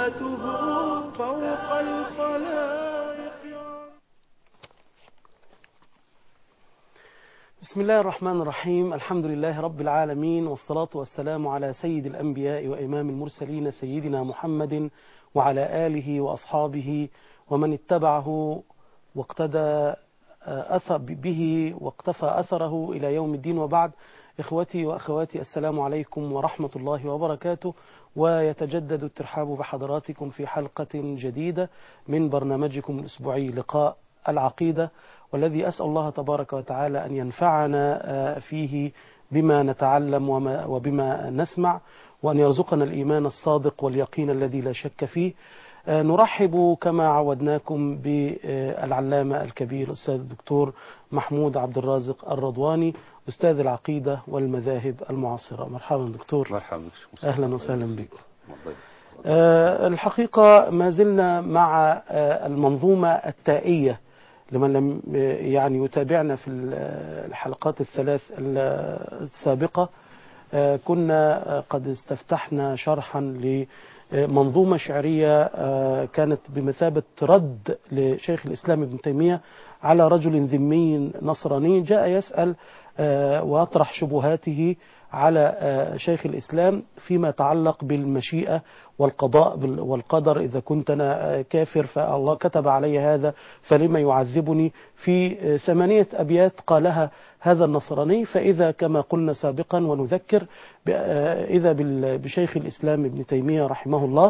ذاته فوق الخلائق بسم الله الرحمن الرحيم الحمد لله رب العالمين والصلاة والسلام على سيد الأنبياء وإمام المرسلين سيدنا محمد وعلى آله وأصحابه ومن اتبعه واقتدى أثر به واقتفى أثره إلى يوم الدين وبعد إخوتي وأخواتي السلام عليكم ورحمة الله وبركاته ويتجدد الترحاب بحضراتكم في حلقة جديدة من برنامجكم الأسبوعي لقاء العقيدة والذي أسأل الله تبارك وتعالى أن ينفعنا فيه بما نتعلم وما وبما نسمع وأن يرزقنا الإيمان الصادق واليقين الذي لا شك فيه نرحب كما عودناكم بالعلامة الكبير الأستاذ الدكتور محمود عبد الرازق الرضواني أستاذ العقيدة والمذاهب المعاصرة مرحبا دكتور مرحبا أهلا وسهلا بك أه الحقيقة ما زلنا مع أه المنظومة التائية لمن لم يعني يتابعنا في الحلقات الثلاث السابقة أه كنا قد استفتحنا شرحا لمنظومة شعرية كانت بمثابة رد لشيخ الإسلام ابن تيمية على رجل ذمي نصراني جاء يسأل ويطرح شبهاته على شيخ الإسلام فيما يتعلق بالمشيئة والقضاء والقدر إذا كنت أنا كافر فالله كتب علي هذا فلما يعذبني في ثمانية أبيات قالها هذا النصراني فإذا كما قلنا سابقا ونذكر إذا بشيخ الإسلام ابن تيمية رحمه الله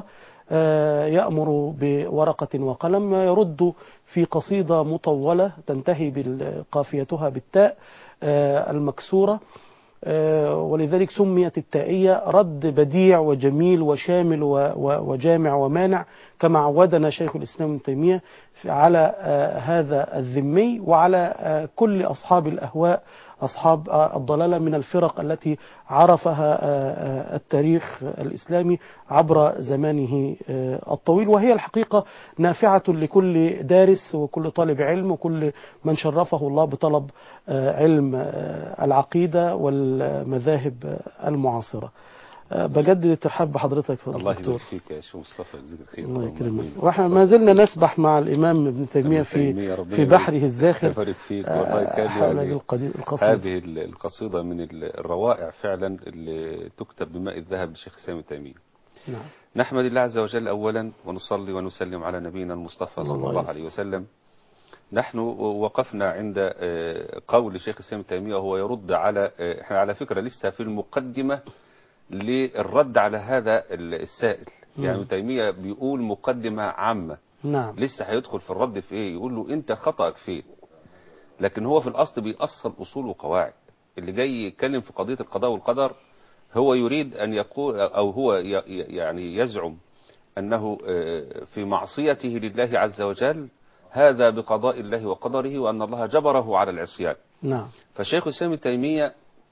يأمر بورقة وقلم يرد في قصيدة مطولة تنتهي قافيتها بالتاء المكسورة ولذلك سميت التائية رد بديع وجميل وشامل وجامع ومانع كما عودنا شيخ الإسلام ابن تيمية على هذا الذمي وعلى كل أصحاب الأهواء أصحاب الضلالة من الفرق التي عرفها التاريخ الإسلامي عبر زمانه الطويل وهي الحقيقة نافعة لكل دارس وكل طالب علم وكل من شرفه الله بطلب علم العقيدة والمذاهب المعاصرة بجدد الترحاب بحضرتك الله يبارك فيك يا شيخ مصطفى جزاك الخير الله يكرمك واحنا ما زلنا نسبح مع الامام ابن تيميه في في بحره الزاخر يبارك فيك والله كان حول يعني القصيدة هذه القصيده من الروائع فعلا اللي تكتب بماء الذهب لشيخ سامي تيميه نعم نحمد الله عز وجل اولا ونصلي ونسلم على نبينا المصطفى صلى صلى الله الله عليه عليه وسلم نحن وقفنا عند قول شيخ الإسلام تيمية وهو يرد على احنا على فكرة لسه في المقدمة للرد على هذا السائل يعني مم. تيمية بيقول مقدمة عامة نعم لسه هيدخل في الرد في ايه يقول له انت خطأك فين لكن هو في الاصل بيأصل اصول وقواعد اللي جاي يتكلم في قضية القضاء والقدر هو يريد ان يقول او هو ي- يعني يزعم انه آه، في معصيته لله عز وجل هذا بقضاء الله وقدره وان الله جبره على العصيان نعم فشيخ الاسلام ابن تيمية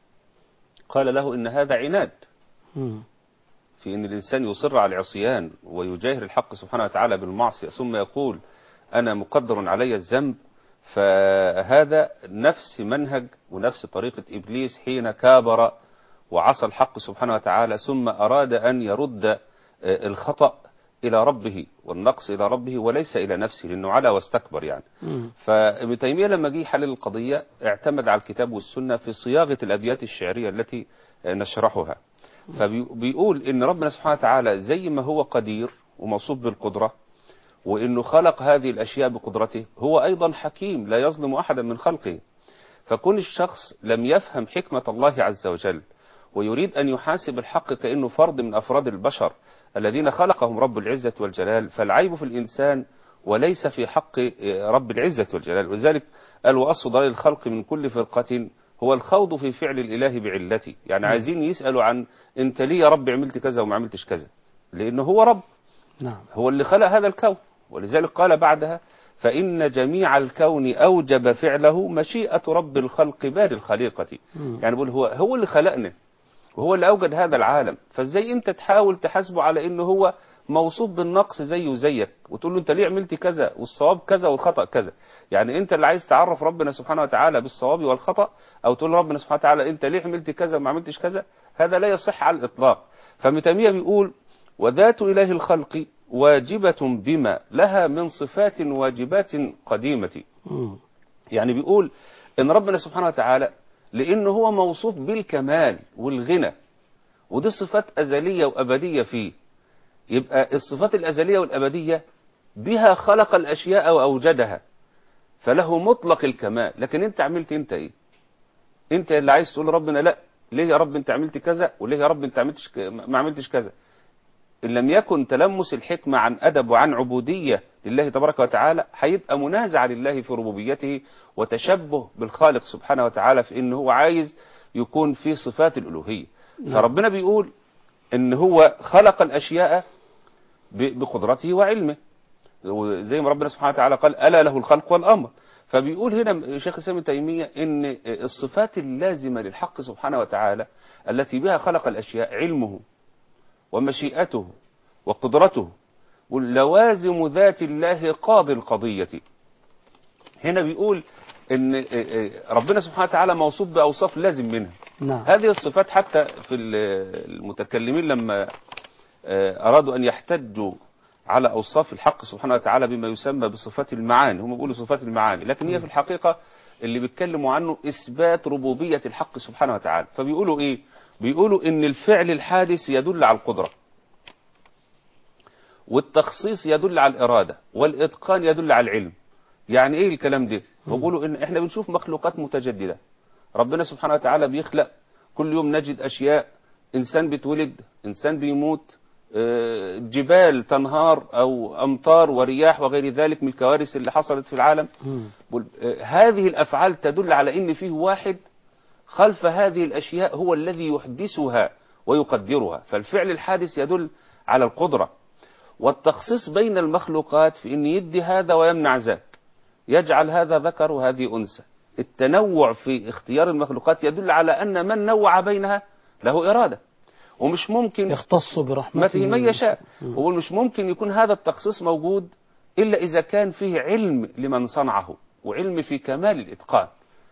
قال له ان هذا عناد مم. في ان الانسان يصر على العصيان ويجاهر الحق سبحانه وتعالى بالمعصيه ثم يقول انا مقدر علي الذنب فهذا نفس منهج ونفس طريقه ابليس حين كابر وعصى الحق سبحانه وتعالى ثم اراد ان يرد الخطا الى ربه والنقص الى ربه وليس الى نفسه لانه علا واستكبر يعني مم. فابن تيمية لما جه يحلل القضية اعتمد على الكتاب والسنة في صياغة الأبيات الشعرية التي نشرحها فبيقول إن ربنا سبحانه وتعالى زي ما هو قدير وموصوف بالقدرة وإنه خلق هذه الأشياء بقدرته هو أيضا حكيم لا يظلم أحدا من خلقه فكون الشخص لم يفهم حكمة الله عز وجل ويريد أن يحاسب الحق كأنه فرد من أفراد البشر الذين خلقهم رب العزة والجلال فالعيب في الإنسان وليس في حق رب العزة والجلال ولذلك قال وأصل ضلال الخلق من كل فرقة هو الخوض في فعل الإله بعلته يعني عايزين يسألوا عن أنت ليه يا رب عملت كذا وما عملتش كذا لأنه هو رب نعم هو اللي خلق هذا الكون ولذلك قال بعدها فإن جميع الكون أوجب فعله مشيئة رب الخلق بار الخليقة مم. يعني بقول هو هو اللي خلقنا وهو اللي أوجد هذا العالم فازاي أنت تحاول تحاسبه على إنه هو موصوف بالنقص زيه زيك وتقول له أنت ليه عملت كذا والصواب كذا والخطأ كذا يعني أنت اللي عايز تعرف ربنا سبحانه وتعالى بالصواب والخطأ أو تقول ربنا سبحانه وتعالى أنت ليه عملت كذا وما عملتش كذا هذا لا يصح على الإطلاق فابن تيمية بيقول وذات إله الخلق واجبة بما لها من صفات واجبات قديمة مم. يعني بيقول ان ربنا سبحانه وتعالى لانه هو موصوف بالكمال والغنى ودي صفات ازليه وابديه فيه يبقى الصفات الازليه والابديه بها خلق الاشياء واوجدها فله مطلق الكمال لكن انت عملت انت ايه انت اللي عايز تقول ربنا لا ليه يا رب انت عملت كذا وليه يا رب انت عملتش ك- ما عملتش كذا ان لم يكن تلمس الحكمه عن ادب وعن عبوديه لله تبارك وتعالى هيبقى منازع لله في ربوبيته وتشبه بالخالق سبحانه وتعالى في ان هو عايز يكون في صفات الالوهيه فربنا بيقول ان هو خلق الاشياء ب- بقدرته وعلمه وزي ما ربنا سبحانه وتعالى قال الا له الخلق والامر فبيقول هنا شيخ الاسلام ابن تيميه ان الصفات اللازمه للحق سبحانه وتعالى التي بها خلق الاشياء علمه ومشيئته وقدرته واللوازم ذات الله قاضي القضية هنا بيقول ان ربنا سبحانه وتعالى موصوف بأوصاف لازم منها نعم هذه الصفات حتى في المتكلمين لما أرادوا أن يحتجوا على أوصاف الحق سبحانه وتعالى بما يسمى بصفات المعاني هم بيقولوا صفات المعاني لكن هي في الحقيقة اللي بيتكلموا عنه إثبات ربوبية الحق سبحانه وتعالى فبيقولوا إيه بيقولوا إن الفعل الحادث يدل على القدرة والتخصيص يدل على الإرادة والإتقان يدل على العلم يعني إيه الكلام ده بيقولوا إن إحنا بنشوف مخلوقات متجددة ربنا سبحانه وتعالى بيخلق كل يوم نجد أشياء إنسان بيتولد إنسان بيموت آه، جبال تنهار أو أمطار ورياح وغير ذلك من الكوارث اللي حصلت في العالم مم. بقول- آه، هذه الأفعال تدل على إن فيه واحد خلف هذه الأشياء هو الذي يحدثها ويقدرها فالفعل الحادث يدل على القدرة والتخصيص بين المخلوقات في أن يدي هذا ويمنع ذاك يجعل هذا ذكر وهذه أنثى التنوع في اختيار المخلوقات يدل على أن من نوع بينها له إرادة ومش ممكن يختص برحمته رحمته من يشاء هو مش ممكن يكون هذا التخصيص موجود إلا إذا كان فيه علم لمن صنعه وعلم في كمال الإتقان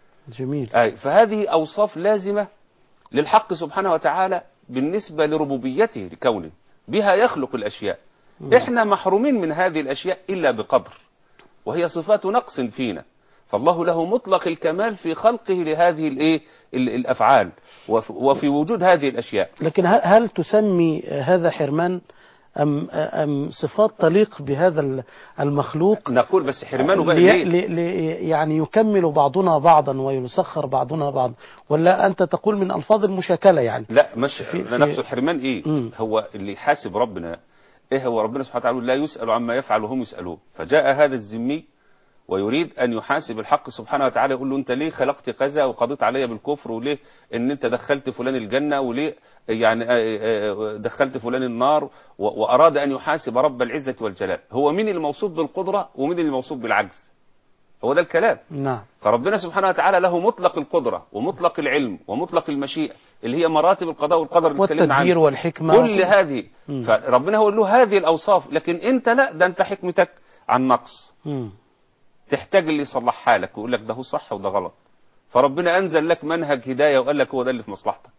جميل أي فهذه أوصاف لازمة للحق سبحانه وتعالى بالنسبة لربوبيته لكونه بها يخلق الأشياء إحنا محرومين من هذه الأشياء إلا بقدر وهي صفات نقص فينا فالله له مطلق الكمال في خلقه لهذه الإيه ال- الأفعال وف- وفي وجود هذه الأشياء لكن هل- هل تسمي هذا حرمان أم, أم صفات تليق بهذا ال- المخلوق نقول بس حرمانه بقى لي ليه؟ لي لي يعني يكمل بعضنا بعضا ويسخر بعضنا بعضا ولا أنت تقول من ألفاظ المشاكلة يعني لا مش في- ده في- نفسه الحرمان ايه مم. هو اللي يحاسب ربنا ايه هو ربنا سبحانه وتعالى لا يسأل عما يفعل وهم يسألون فجاء هذا الذمي ويريد ان يحاسب الحق سبحانه وتعالى يقول له انت ليه خلقت كذا وقضيت علي بالكفر وليه ان انت دخلت فلان الجنة وليه يعني آه، آه، دخلت فلان النار و- واراد ان يحاسب رب العزة والجلال هو مين الموصوف بالقدرة ومين الموصوف بالعجز هو ده الكلام نعم فربنا سبحانه وتعالى له مطلق القدرة ومطلق العلم ومطلق المشيئة اللي هي مراتب القضاء والقدر اللي اتكلمنا والتدبير عنها والحكمة كل هذه مم. فربنا هو له هذه الأوصاف لكن أنت لا ده أنت حكمتك عن نقص مم. تحتاج اللي يصلحها لك ويقول لك ده هو صح وده غلط فربنا أنزل لك منهج هداية وقال لك هو ده اللي في مصلحتك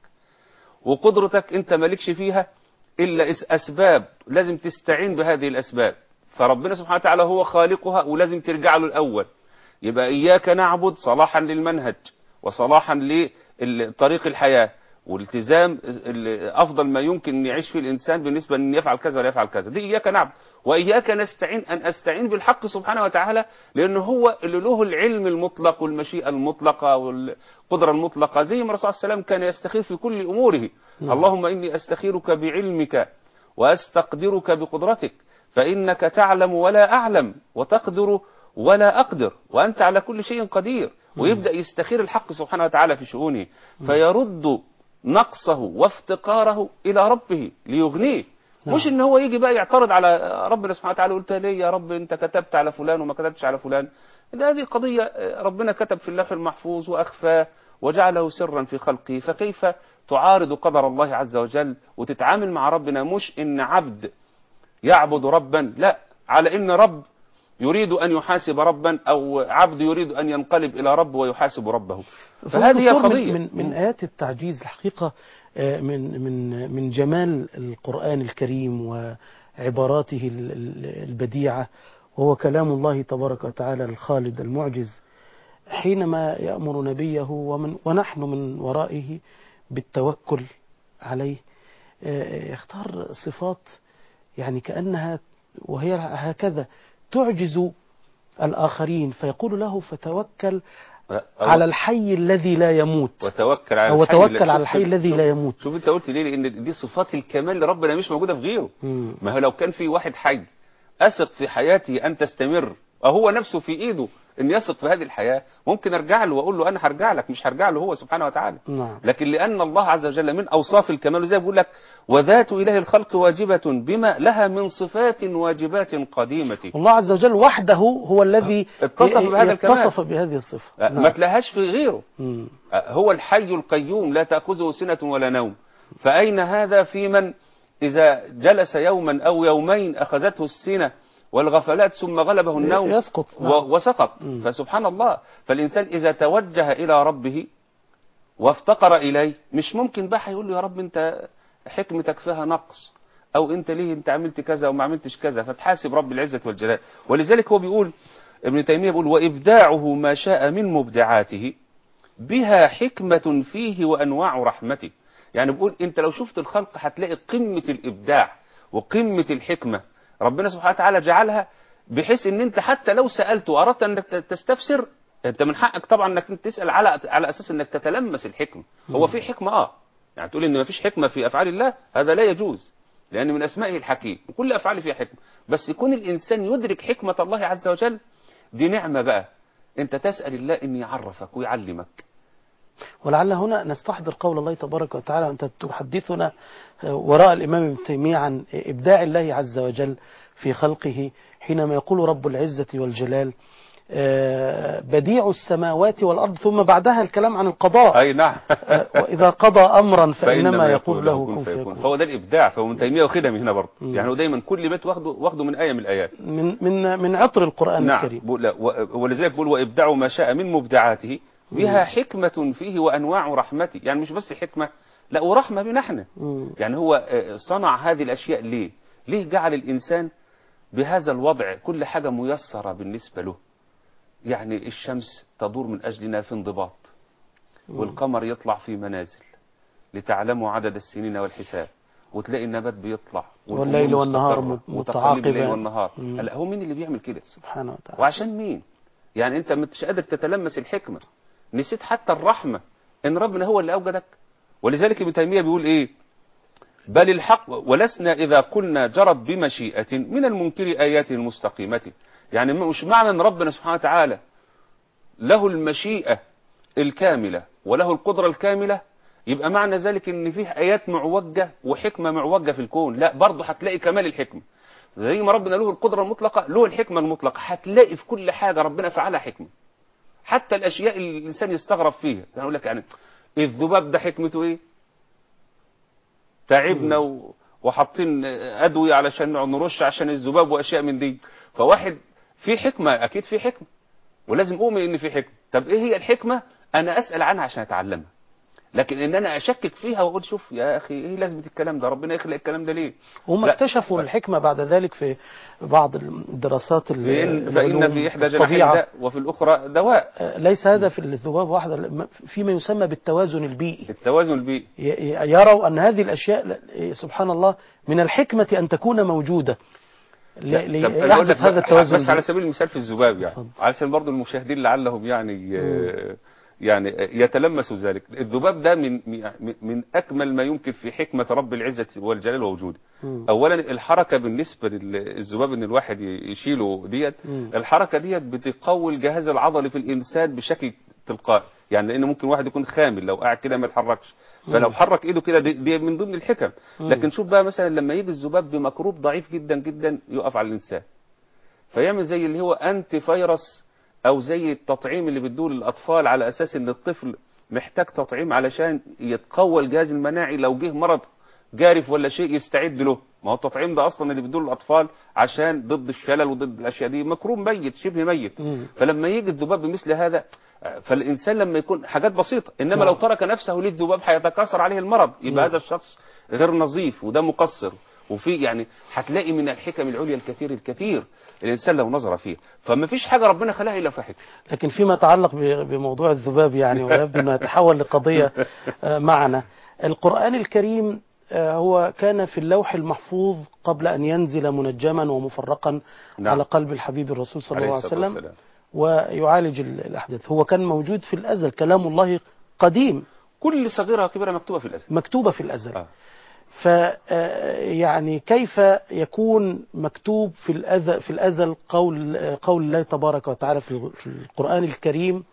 وقدرتك أنت مالكش فيها إلا إس- أسباب لازم تستعين بهذه الأسباب فربنا سبحانه وتعالى هو خالقها ولازم ترجع له الأول يبقى إياك نعبد صلاحا للمنهج وصلاحا لطريق الحياة والتزام ال- أفضل ما يمكن أن يعيش فيه الإنسان بالنسبة أن يفعل كذا ولا يفعل كذا دي إياك نعبد وإياك نستعين أن أستعين بالحق سبحانه وتعالى لأنه هو اللي له العلم المطلق والمشيئة المطلقة والقدرة المطلقة زي ما الرسول صلى الله عليه وسلم كان يستخير في كل أموره نعم. اللهم إني أستخيرك بعلمك وأستقدرك بقدرتك فإنك تعلم ولا أعلم وتقدر ولا أقدر وأنت على كل شيء قدير ويبدأ يستخير الحق سبحانه وتعالى في شؤونه فيرد نقصه وافتقاره إلى ربه ليغنيه نعم. مش ان هو يجي بقى يعترض على ربنا سبحانه وتعالى قلت ليه يا رب انت كتبت على فلان وما كتبتش على فلان ده هذه قضية آه، ربنا كتب في اللوح المحفوظ وأخفاه وجعله سرا في خلقه فكيف تعارض قدر الله عز وجل وتتعامل مع ربنا مش ان عبد يعبد ربا لا على ان رب يريد ان يحاسب ربا او عبد يريد ان ينقلب الى رب ويحاسب ربه فهذه هي دكتور، قضية من, من, من آيات التعجيز الحقيقة آه، من من من جمال القرآن الكريم عباراته ال- ال- البديعة وهو كلام الله تبارك وتعالى الخالد المعجز حينما يأمر نبيه ومن ونحن من ورائه بالتوكل عليه آه، يختار صفات يعني كأنها وهي هكذا تعجز الآخرين فيقول له فتوكل على الحي الذي لا يموت وتوكل على أو الحي توكل الذي- على شوف- الحي الذي شوف- لا يموت شوف انت قلت ليه لان دي صفات الكمال لربنا مش موجوده في غيره مم. ما هو لو كان في واحد حي اثق في حياته ان تستمر وهو نفسه في ايده ان يثق في هذه الحياه ممكن ارجع له واقول له انا هرجع لك مش هرجع له هو سبحانه وتعالى نعم لكن لأن الله عز وجل من أوصاف الكمال زي بيقول لك وذات إله الخلق واجبة بما لها من صفات واجبات قديمة الله عز وجل وحده هو الذي اتصف بهذا الكمال. اتصف بهذه الصفة ما نعم. تلاقيهاش في غيره مم. هو الحي القيوم لا تأخذه سنة ولا نوم فأين هذا في من إذا جلس يوما أو يومين أخذته السنة والغفلات ثم غلبه النوم يسقط نعم. و- وسقط مم. فسبحان الله فالإنسان إذا توجه إلى ربه وافتقر إليه مش ممكن بقى هيقول له يا رب أنت حكمتك فيها نقص أو أنت ليه أنت عملت كذا وما عملتش كذا فتحاسب رب العزة والجلال ولذلك هو بيقول ابن تيمية بيقول وإبداعه ما شاء من مبدعاته بها حكمة فيه وأنواع رحمته يعني بيقول أنت لو شفت الخلق هتلاقي قمة الإبداع وقمة الحكمة ربنا سبحانه وتعالى جعلها بحيث ان انت حتى لو سألت واردت انك تستفسر انت من حقك طبعا انك انت تسأل على على اساس انك تتلمس الحكمة هو في حكمة اه يعني تقول ان ما فيش حكمة في افعال الله هذا لا يجوز لان من اسمائه الحكيم وكل افعاله فيها حكمة بس يكون الانسان يدرك حكمة الله عز وجل دي نعمة بقى انت تسأل الله ان يعرفك ويعلمك ولعل هنا نستحضر قول الله تبارك وتعالى أنت تحدثنا وراء الإمام ابن تيمية عن إبداع الله عز وجل في خلقه حينما يقول رب العزة والجلال آه، بديع السماوات والأرض ثم بعدها الكلام عن القضاء اي نعم آه، وإذا قضى أمرا فإنما يقول له كن فيكون فيكون فهو ده الابداع فهو من تيمية واخدها من هنا برضه مم. يعني هو دايما كل بيت واخده واخده من آية من الآيات من من من عطر القرآن نعم الكريم بقول- لا، و- ولذلك بيقول وابدعوا ما شاء من مبدعاته بها حكمة فيه وأنواع رحمته يعني مش بس حكمة لا ورحمة بنا احنا مم. يعني هو آه، صنع هذه الأشياء ليه ليه جعل الإنسان بهذا الوضع كل حاجة ميسرة بالنسبة له يعني الشمس تدور من أجلنا في انضباط والقمر يطلع في منازل لتعلموا عدد السنين والحساب وتلاقي النبات بيطلع والأمور والليل والنهار مستقرة، مت- وتقاليد الليل متعاقبان. والنهار مم. هلا هو مين اللي بيعمل كده سبحانه وتعالى وعشان مين يعني انت مش قادر تتلمس الحكمة نسيت حتى الرحمة ان ربنا هو اللي اوجدك ولذلك ابن تيمية بيقول ايه بل الحق ولسنا اذا قلنا جرت بمشيئة من المنكر اياته المستقيمة يعني مش معنى ان ربنا سبحانه وتعالى له المشيئة الكاملة وله القدرة الكاملة يبقى معنى ذلك ان فيه ايات معوجة وحكمة معوجة في الكون لا برضه هتلاقي كمال الحكمة زي ما ربنا له القدرة المطلقة له الحكمة المطلقة هتلاقي في كل حاجة ربنا فعلها حكمة حتى الأشياء اللي الإنسان يستغرب فيها يعني أقول لك يعني الذباب ده حكمته إيه تعبنا و... وحاطين أدوية علشان نرش عشان الذباب وأشياء من دي فواحد في حكمة أكيد في حكمة ولازم أؤمن إن في حكمة طب إيه هي الحكمة أنا أسأل عنها عشان أتعلمها لكن ان انا اشكك فيها واقول شوف يا اخي ايه لازمه الكلام ده ربنا يخلق الكلام ده ليه هم لا. اكتشفوا الحكمة بعد ذلك في بعض الدراسات ال- فإن, فإن العلوم في إحدى جناحي الطبيعة. داء وفي الأخرى دواء آه، ليس هذا في الذباب وحده فيما يسمى بالتوازن البيئي التوازن البيئي ي- ي- يروا أن هذه الأشياء ل- سبحان الله من الحكمة أن تكون موجودة ل- طب أنا أقول لك ليحدث هذا بقى- التوازن بس على البيئي. سبيل المثال في الذباب يعني اتفضل. على سبيل برضه المشاهدين لعلهم يعني آه، يعني يتلمسوا ذلك الذباب ده من من- من أكمل ما يمكن في حكمة رب العزة والجلال ووجوده مم. أولا الحركة بالنسبة للذباب إن الواحد يشيله ديت مم. الحركة ديت بتقوي الجهاز العضلي في الإنسان بشكل تلقائي يعني لأن ممكن واحد يكون خامل لو قاعد كده ما يتحركش فلو حرك إيده كده دي, دي من ضمن الحكم لكن شوف بقى مثلا لما يجي الذباب بمكروب ضعيف جدا جدا يقف على الإنسان فيعمل زي اللي هو أنتي فيروس أو زي التطعيم اللي بتدوه للأطفال على أساس إن الطفل محتاج تطعيم علشان يتقوى الجهاز المناعي لو جه مرض جارف ولا شيء يستعد له ما هو التطعيم ده أصلا اللي بيدوه للأطفال عشان ضد الشلل وضد الأشياء دي مكروب ميت شبه ميت مم. فلما يجي الذباب بمثل هذا فالإنسان لما يكون حاجات بسيطة إنما نعم. لو ترك نفسه للذباب هيتكاثر عليه المرض يبقى نعم. هذا الشخص غير نظيف وده مقصر وفي يعني هتلاقي من الحكم العليا الكثير الكثير الانسان لو نظر فيه فما فيش حاجه ربنا خلاها الا في حكم لكن فيما يتعلق ب- بموضوع الذباب يعني ويبدو انه يتحول لقضيه آه، معنا القران الكريم آه، هو كان في اللوح المحفوظ قبل ان ينزل منجما ومفرقا نعم. على قلب الحبيب الرسول صلى الله عليه الصلاة وسلم والسلام. ويعالج ال- الاحداث هو كان موجود في الازل كلام الله قديم كل صغيره وكبيره مكتوبه في الازل مكتوبه في الازل آه. ف آه، يعني كيف يكون مكتوب في الأزل, في الأزل قول آه، قول الله تبارك وتعالى في في القرآن الكريم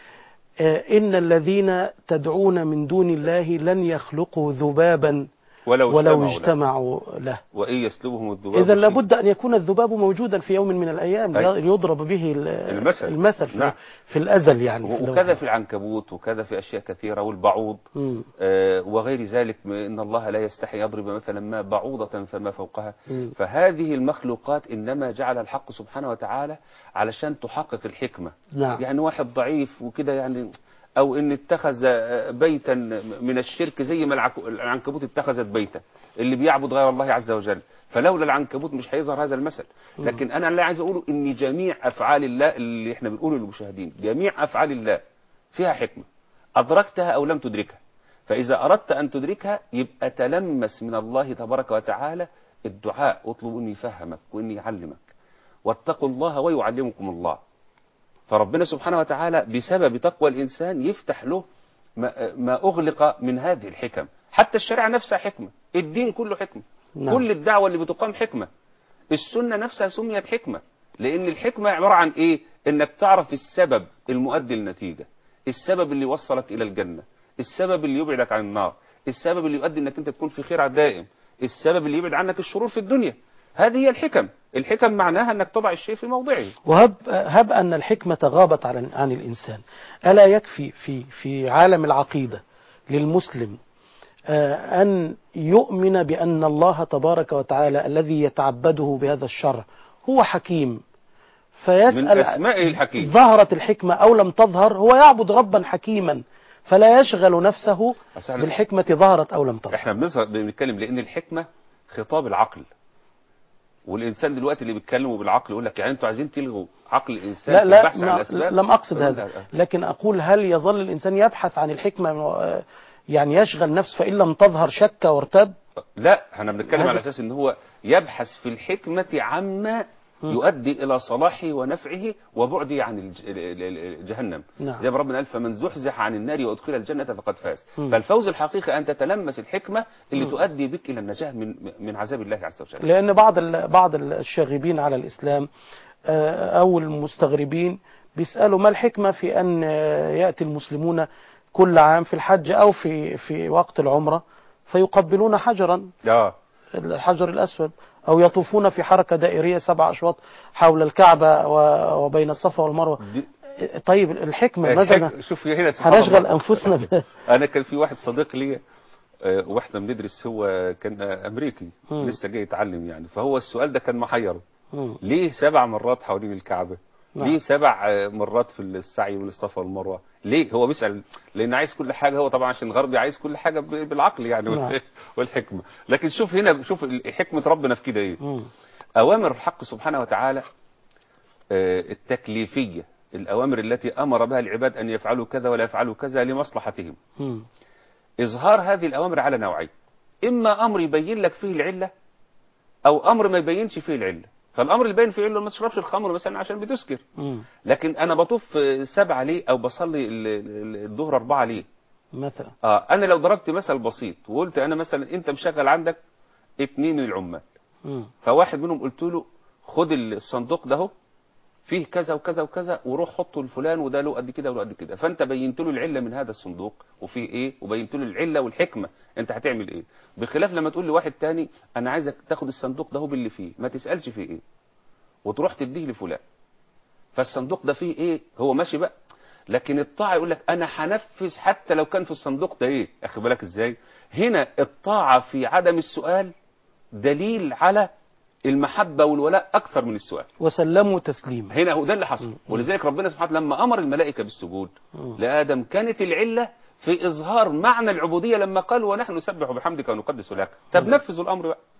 آه، إن الذين تدعون من دون الله لن يخلقوا ذبابا ولو, ولو اجتمعوا له. اجتمعوا له وان يسلبهم الذباب إذا شيء. لابد أن يكون الذباب موجودا في يوم من الأيام أي. يضرب به ال- المثل. المثل في, نعم. في الأزل يعني في اللوح. وكذا في العنكبوت وكذا في اشياء كثيره والبعوض مم. آه، وغير ذلك م- ان الله لا يستحي يضرب مثلا ما بعوضه فما فوقها مم. فهذه المخلوقات انما جعل الحق سبحانه وتعالى علشان تحقق الحكمه نعم يعني واحد ضعيف وكده يعني او ان اتخذ آه، بيتا من الشرك زي ما العك- العنكبوت اتخذت بيتا اللي بيعبد غير الله عز وجل فلولا العنكبوت مش هيظهر هذا المثل لكن انا اللي عايز اقوله ان جميع افعال الله اللي احنا بنقوله للمشاهدين جميع افعال الله فيها حكمه ادركتها او لم تدركها فاذا اردت ان تدركها يبقى تلمس من الله تبارك وتعالى الدعاء اطلب انه يفهمك وانه يعلمك واتقوا الله ويعلمكم الله فربنا سبحانه وتعالى بسبب تقوى الإنسان يفتح له ما, ما أغلق من هذه الحكم حتى الشريعة نفسها حكمة الدين كله حكمة نعم. كل الدعوة اللي بتقام حكمة السنة نفسها سميت حكمة لأن الحكمة عبارة عن إيه إنك تعرف السبب المؤدي للنتيجة السبب اللي يوصلك إلى الجنة السبب اللي يبعدك عن النار السبب اللي يؤدي إنك أنت تكون في خير دائم السبب اللي يبعد عنك الشرور في الدنيا هذه هي الحكم الحكم معناها أنك تضع الشيء في موضعه وهب هب أن الحكمة غابت عن عن الإنسان ألا يكفي في في عالم العقيدة للمسلم آه، أن يؤمن بأن الله تبارك وتعالى الذي يتعبده بهذا الشرع هو حكيم من فيسأل أسمائه الحكيم ظهرت الحكمة أو لم تظهر هو يعبد ربا حكيما فلا يشغل نفسه أصل إحنا- بالحكمة ظهرت أو لم تظهر احنا بنظهر بنتكلم لان الحكمه خطاب العقل والانسان دلوقتي اللي بيتكلموا بالعقل يقول لك يعني انتوا عايزين تلغوا عقل الانسان لا في لا البحث عن ما الاسباب لم أقصد فقول هذا لا- لكن أقول هل يظل الإنسان يبحث عن الحكمة آه، يعني يشغل نفسه فإن لم تظهر شك وارتاب لا احنا بنتكلم هذا- على اساس ان هو يبحث في الحكمه عما يؤدي الى صلاحه ونفعه وبعده عن الج- ال- ال- ال- جهنم نعم. زي ما ربنا قال فمن زحزح عن النار وادخل الجنه فقد فاز مم. فالفوز الحقيقي ان تتلمس الحكمه اللي تؤدي بك الى النجاه من من عذاب الله عز وجل لأن بعض ال- بعض الشاغبين على الإسلام آه، أو المستغربين بيسألوا ما الحكمة في أن آه، يأتي المسلمون كل عام في الحج أو في في وقت العمرة فيقبلون حجرا اه الحجر الأسود أو يطوفون في حركة دائرية سبع أشواط حول الكعبة و- وبين الصفا والمروة دي- طيب الحكمة ماذا الحك- شوف هنا سبحان هنشغل الله. أنفسنا ب... انا كان في واحد صديق لي آه، واحنا بندرس هو كان آه، امريكي مم. لسه جاي يتعلم يعني فهو السؤال ده كان محيره مم. ليه سبع مرات حوالين الكعبه نعم. ليه سبع آه، مرات في السعي من الصفا والمروه ليه هو بيسال لان عايز كل حاجه هو طبعا عشان غربي عايز كل حاجه ب- بالعقل يعني نعم. وال- والحكمه لكن شوف هنا شوف ال- حكمه ربنا في كده ايه مم. أوامر الحق سبحانه وتعالى آه، التكليفية الأوامر التي أمر بها العباد أن يفعلوا كذا ولا يفعلوا كذا لمصلحتهم مم. إظهار هذه الأوامر على نوعين إما أمر يبين لك فيه العلة أو أمر ما يبينش فيه العلة فالأمر اللي يبين فيه العلة ما تشربش الخمر مثلا عشان بتسكر مم. لكن أنا بطوف آه، سبعة ليه أو بصلي ال- ال- الظهر أربعة ليه مثلا آه أنا لو ضربت مثل بسيط وقلت أنا مثلا أنت مشغل عندك اتنين من العمال مم. فواحد منهم قلت له خد الصندوق ده اهو فيه كذا وكذا وكذا وروح حطه لفلان وده له قد كده وله قد كده فانت بينت له العله من هذا الصندوق وفيه ايه وبينت له العله والحكمه انت هتعمل ايه بخلاف لما تقول لواحد تاني انا عايزك تاخد الصندوق ده هو باللي فيه ما تسالش فيه ايه وتروح تديه لفلان فالصندوق ده فيه ايه هو ماشي بقى لكن الطاعه يقول لك انا هنفذ حتى لو كان في الصندوق ده ايه اخد بالك ازاي هنا الطاعه في عدم السؤال دليل على المحبة والولاء أكثر من السؤال وسلموا تسليما هنا هو ده اللي حصل ولذلك ربنا سبحانه وتعالى لما أمر الملائكة بالسجود مم. لآدم كانت العلة في إظهار معنى العبودية لما قال ونحن نسبح بحمدك ونقدس لك طب نفذوا الأمر بقى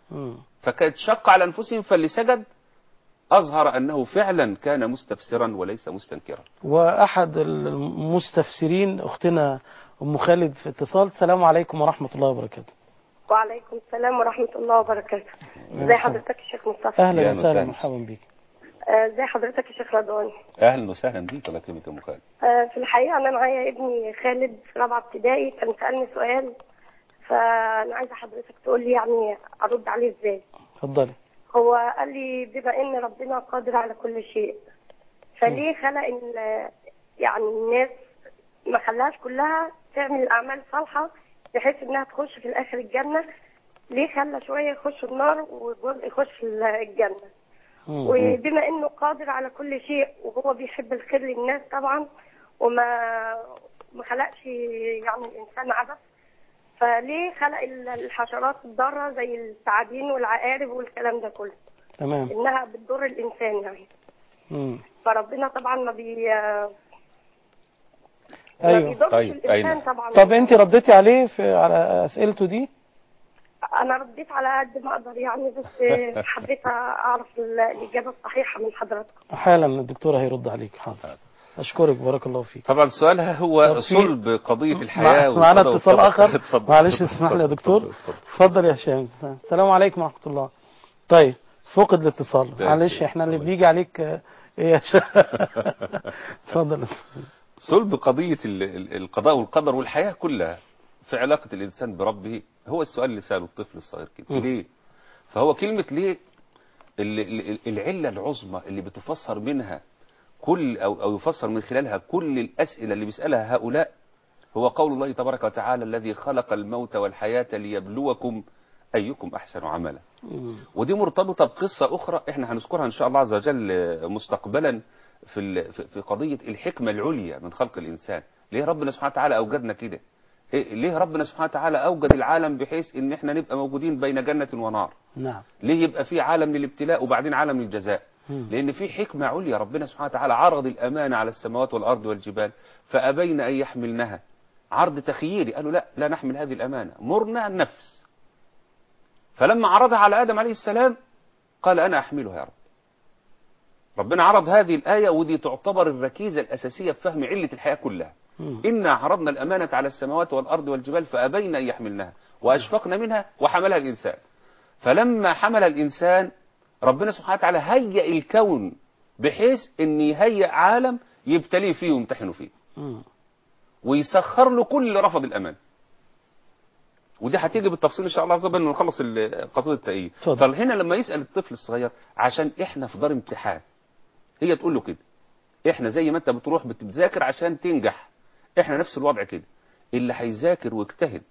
مم. فكانت شق على أنفسهم فاللي سجد أظهر أنه فعلا كان مستفسرا وليس مستنكرا وأحد المستفسرين أختنا أم خالد في اتصال السلام عليكم ورحمة الله وبركاته وعليكم السلام ورحمة الله وبركاته ازي حضرتك يا شيخ مصطفى أهلا يا وسهلا مساء. مرحبا بك آه، ازي حضرتك يا شيخ رضوان أهلا وسهلا بيك الله يكرمك يا أم خالد آه، في الحقيقة أنا معايا ابني خالد في رابعة ابتدائي كان سألني سؤال فأنا عايزة حضرتك تقول لي يعني أرد عليه ازاي اتفضلي هو قال لي بما إن ربنا قادر على كل شيء فليه خلق ال- يعني الناس ما خلاش كلها تعمل الأعمال الصالحة بحيث إنها تخش في الآخر الجنة ليه خلى شوية يخشوا النار وجزء يخش الجنة مم. وبما انه قادر على كل شيء وهو بيحب الخير للناس طبعا وما ما خلقش يعني الانسان عبث فليه خلق ال- الحشرات الضاره زي الثعابين والعقارب والكلام ده كله تمام انها بتضر الانسان يعني مم. فربنا طبعا ما بي ما أيوه بيضرش طيب، الانسان أيوة. طبعا طب أنت رديتي عليه في على أسئلته دي انا رديت على قد ما اقدر يعني بس حبيت اعرف ال- الاجابه الصحيحه من حضرتك حالا الدكتور هيرد عليك حاضر أشكرك بارك الله فيك طبعا سؤالها طب هو في- صلب قضية الحياة مع- معنا والقضاء اتصال والقدر. آخر اتفضل. معلش اتفضل. اسمح لي يا اتفضل. دكتور اتفضل. اتفضل يا هشام السلام عليكم ورحمة الله طيب فقد الاتصال طيب. معلش احنا اللي بيجي عليك آه، ايه يا هشام اتفضل صلب قضية ال- ال- القضاء والقدر والحياة كلها في علاقة الإنسان بربه هو السؤال اللي سأله الطفل الصغير كده م. ليه فهو كلمة ليه ال- ال- العلة العظمى اللي بتفسر منها كل أو, أو يفسر من خلالها كل الأسئلة اللي بيسألها هؤلاء هو قول الله تبارك وتعالى الذي خلق الموت والحياة ليبلوكم أيكم أحسن عملا مم. ودي مرتبطة بقصة أخرى إحنا هنذكرها إن شاء الله عز وجل مستقبلا في ال- في- في قضية الحكمة العليا من خلق الإنسان ليه ربنا سبحانه وتعالى أوجدنا كده إيه- ليه ربنا سبحانه وتعالى أوجد العالم بحيث إن إحنا نبقى موجودين بين جنة ونار نعم ليه يبقى في عالم للابتلاء وبعدين عالم للجزاء مم. لأن في حكمة عليا ربنا سبحانه وتعالى عرض الأمانة على السماوات والأرض والجبال فأبين أن يحملنها عرض تخييري قالوا لا لا نحمل هذه الأمانة مرنا النفس فلما عرضها على آدم عليه السلام قال أنا أحملها يا رب ربنا عرض هذه الآية ودي تعتبر الركيزة الأساسية في فهم علة الحياة كلها مم. إنا عرضنا الأمانة على السماوات والأرض والجبال فأبين أن يحملنها وأشفقن منها وحملها الإنسان فلما حمل الإنسان ربنا سبحانه وتعالى هيئ الكون بحيث أن يهيئ عالم يبتليه فيه ويمتحنه فيه مم. ويسخر له كل اللي رفض الأمان ودي هتيجي بالتفصيل ان شاء الله عز وجل لما نخلص ال- قضيه التأييد اتفضل. فهنا لما يسأل الطفل الصغير عشان احنا في دار امتحان هي تقول له كده احنا زي ما انت بتروح بتذاكر عشان تنجح احنا نفس الوضع كده اللي هيذاكر ويجتهد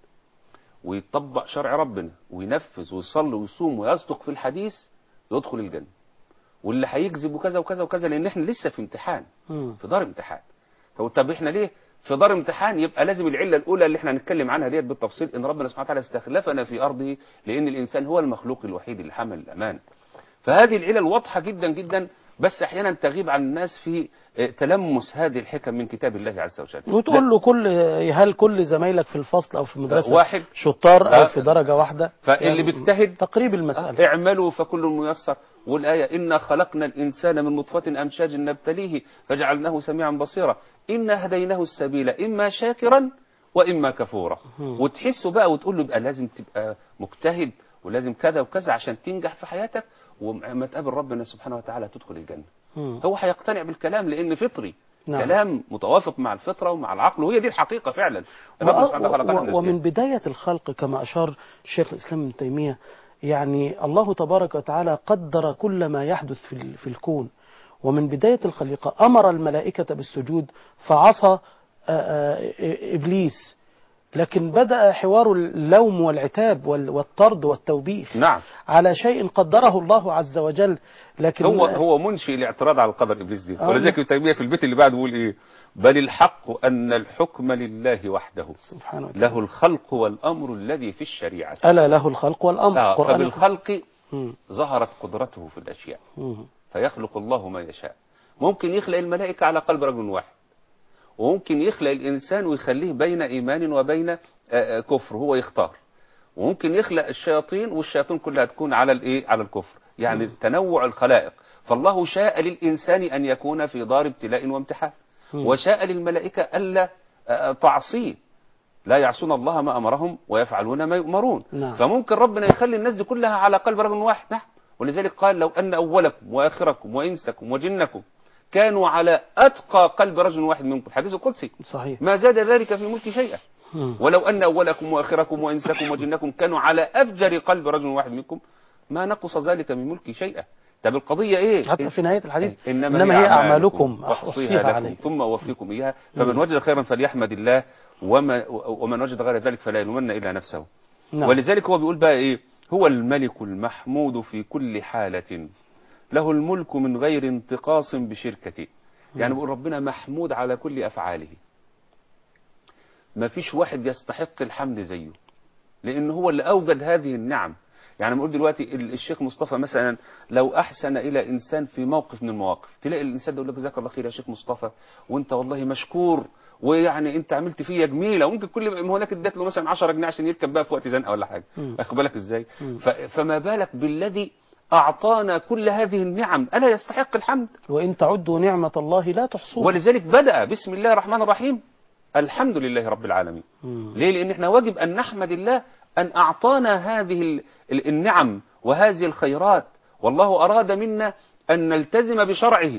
ويطبق شرع ربنا وينفذ ويصلي ويصوم ويصدق في الحديث يدخل الجنة واللي هيكذب وكذا وكذا وكذا لان احنا لسه في امتحان مم. في دار امتحان طب طب احنا ليه في دار امتحان يبقى لازم العله الاولى اللي احنا هنتكلم عنها ديت بالتفصيل ان ربنا سبحانه وتعالى استخلفنا في ارضه لان الانسان هو المخلوق الوحيد اللي حمل الامان فهذه العلل واضحه جدا جدا بس احيانا تغيب عن الناس في اه، تلمس هذه الحكم من كتاب الله عز وجل وتقول له كل هل كل زمايلك في الفصل او في المدرسه واحد. شطار او لا. في درجه واحده فاللي يعني بيجتهد تقريب المساله اعملوا فكل ميسر والآية إنا خلقنا الإنسان من نطفة أمشاج نبتليه فجعلناه سميعا بصيرا إنا هديناه السبيل إما شاكرا وإما كفورا مم. وتحسوا بقى وتقول له بقى لازم تبقى مجتهد ولازم كذا وكذا عشان تنجح في حياتك وما تقابل ربنا سبحانه وتعالى تدخل الجنة مم. هو هيقتنع بالكلام لأن فطري نعم. كلام متوافق مع الفطرة ومع العقل وهي دي الحقيقة فعلا ربنا وأ- سبحانه وتعالى خلقنا و- ومن بداية الخلق كما أشار الشيخ الإسلام ابن تيمية يعني الله تبارك وتعالى قدر كل ما يحدث في ال- في الكون ومن بداية الخليقة أمر الملائكة بالسجود فعصى آه، آه، إبليس لكن بدأ حوار اللوم والعتاب وال- والطرد والتوبيخ نعم على شيء قدره الله عز وجل لكن هو هو منشئ الاعتراض على القدر ابليس دي آه. ولذلك ابن تيميه في البيت اللي بعده بيقول ايه بل الحق ان الحكم لله وحده سبحانه وتعالى له الخلق والامر الذي في الشريعه ألا له الخلق والأمر آه قرآن فبالخلق مم. ظهرت قدرته في الاشياء مم. فيخلق الله ما يشاء ممكن يخلق الملائكه على قلب رجل واحد وممكن يخلق الانسان ويخليه بين ايمان وبين آه، آه، كفر هو يختار وممكن يخلق الشياطين والشياطين كلها تكون على الايه على الكفر يعني تنوع الخلائق فالله شاء للإنسان أن يكون في دار ابتلاء وامتحان مم. وشاء للملائكة ألا آه، تعصيه لا يعصون الله ما أمرهم ويفعلون ما يؤمرون نعم. فممكن ربنا يخلي الناس دي كلها على قلب رجل واحد نعم ولذلك قال لو أن أولكم وآخركم وإنسكم وجنكم كانوا على أتقى قلب رجل واحد منكم حديث قدسي صحيح ما زاد ذلك في ملك شيئا مم. ولو أن أولكم وآخركم وإنسكم وجنكم كانوا على أفجر قلب رجل واحد منكم ما نقص ذلك من ملك شيئا طب القضية إيه حتى في نهاية الحديث إنما, إنما هي أعمالكم أحصيها أحصيها لكم عليكم ثم أوفيكم إياها فمن وجد خيرا فليحمد الله وما ومن وجد غير ذلك فلا يلومن إلا نفسه نعم. ولذلك هو بيقول بقى إيه هو الملك المحمود في كل حالة له الملك من غير انتقاص بشركته يعني بيقول ربنا محمود على كل أفعاله ما فيش واحد يستحق الحمد زيه لأن هو اللي أوجد هذه النعم يعني بنقول دلوقتي ال- الشيخ مصطفى مثلا لو أحسن إلى إنسان في موقف من المواقف تلاقي الإنسان ده يقول لك جزاك الله خير يا شيخ مصطفى وأنت والله مشكور ويعني أنت عملت فيا جميلة وممكن كل ما هناك اديت له مثلا 10 جنيه عشان يركب بقى في وقت زنقة ولا حاجة مم. أخد بالك إزاي مم. ف- فما بالك بالذي أعطانا كل هذه النعم ألا يستحق الحمد وإن تعدوا نعمة الله لا تحصوها ولذلك بدأ بسم الله الرحمن الرحيم الحمد لله رب العالمين مم. ليه لأن احنا واجب أن نحمد الله أن أعطانا هذه ال- ال- النعم وهذه الخيرات والله أراد منا أن نلتزم بشرعه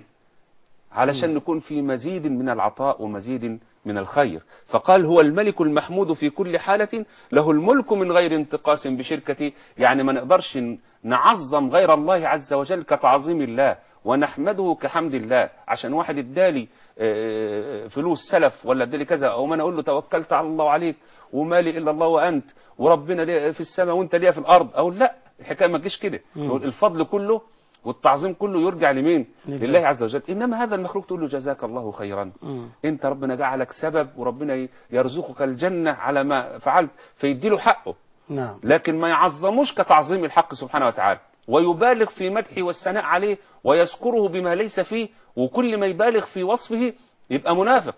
علشان نكون في مزيد من العطاء ومزيد من الخير فقال هو الملك المحمود في كل حالة له الملك من غير انتقاص بشركته يعني ما نقدرش ن- نعظم غير الله عز وجل كتعظيم الله ونحمده كحمد الله عشان واحد ادالي آه، فلوس سلف ولا ادالي كذا او ما انا اقول له توكلت على الله عليك ومالي الا الله وانت وربنا ليه في السماء وانت ليه في الارض او لا الحكايه ما تجيش كده مم. نقول الفضل كله والتعظيم كله يرجع لمين لله. لله عز وجل انما هذا المخلوق تقول له جزاك الله خيرا مم. انت ربنا جعلك سبب وربنا ي- يرزقك الجنة على ما فعلت فيديله حقه نعم لكن ما يعظموش كتعظيم الحق سبحانه وتعالى ويبالغ في مدحه والثناء عليه ويذكره بما ليس فيه وكل ما يبالغ في وصفه يبقى منافق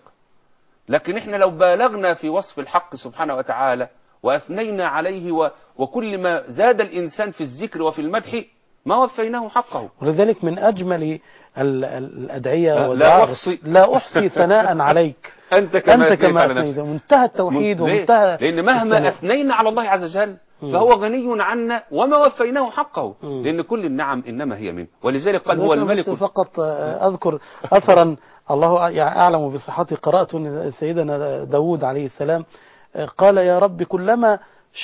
لكن احنا لو بالغنا في وصف الحق سبحانه وتعالى واثنينا عليه و وكل ما زاد الانسان في الذكر وفي المدح ما وفيناه حقه ولذلك من أجمل ال- ال- الأدعية لا والدعاء أحصي. لا أحصي ثناء عليك انت كما أنت أثنيت كما على أثنيت نفسك منتهى التوحيد ليه؟ ومنتهى لأن مهما الثناء. أثنينا على الله عز وجل فهو غني عنا وما وفيناه حقه مم. لأن كل النعم إنما هي منه ولذلك قال هو ذكر الملك بس فقط آه، أذكر أثرا الله يعني أعلم بصحته قرأت أن سيدنا داود عليه السلام آه، قال يا رب كلما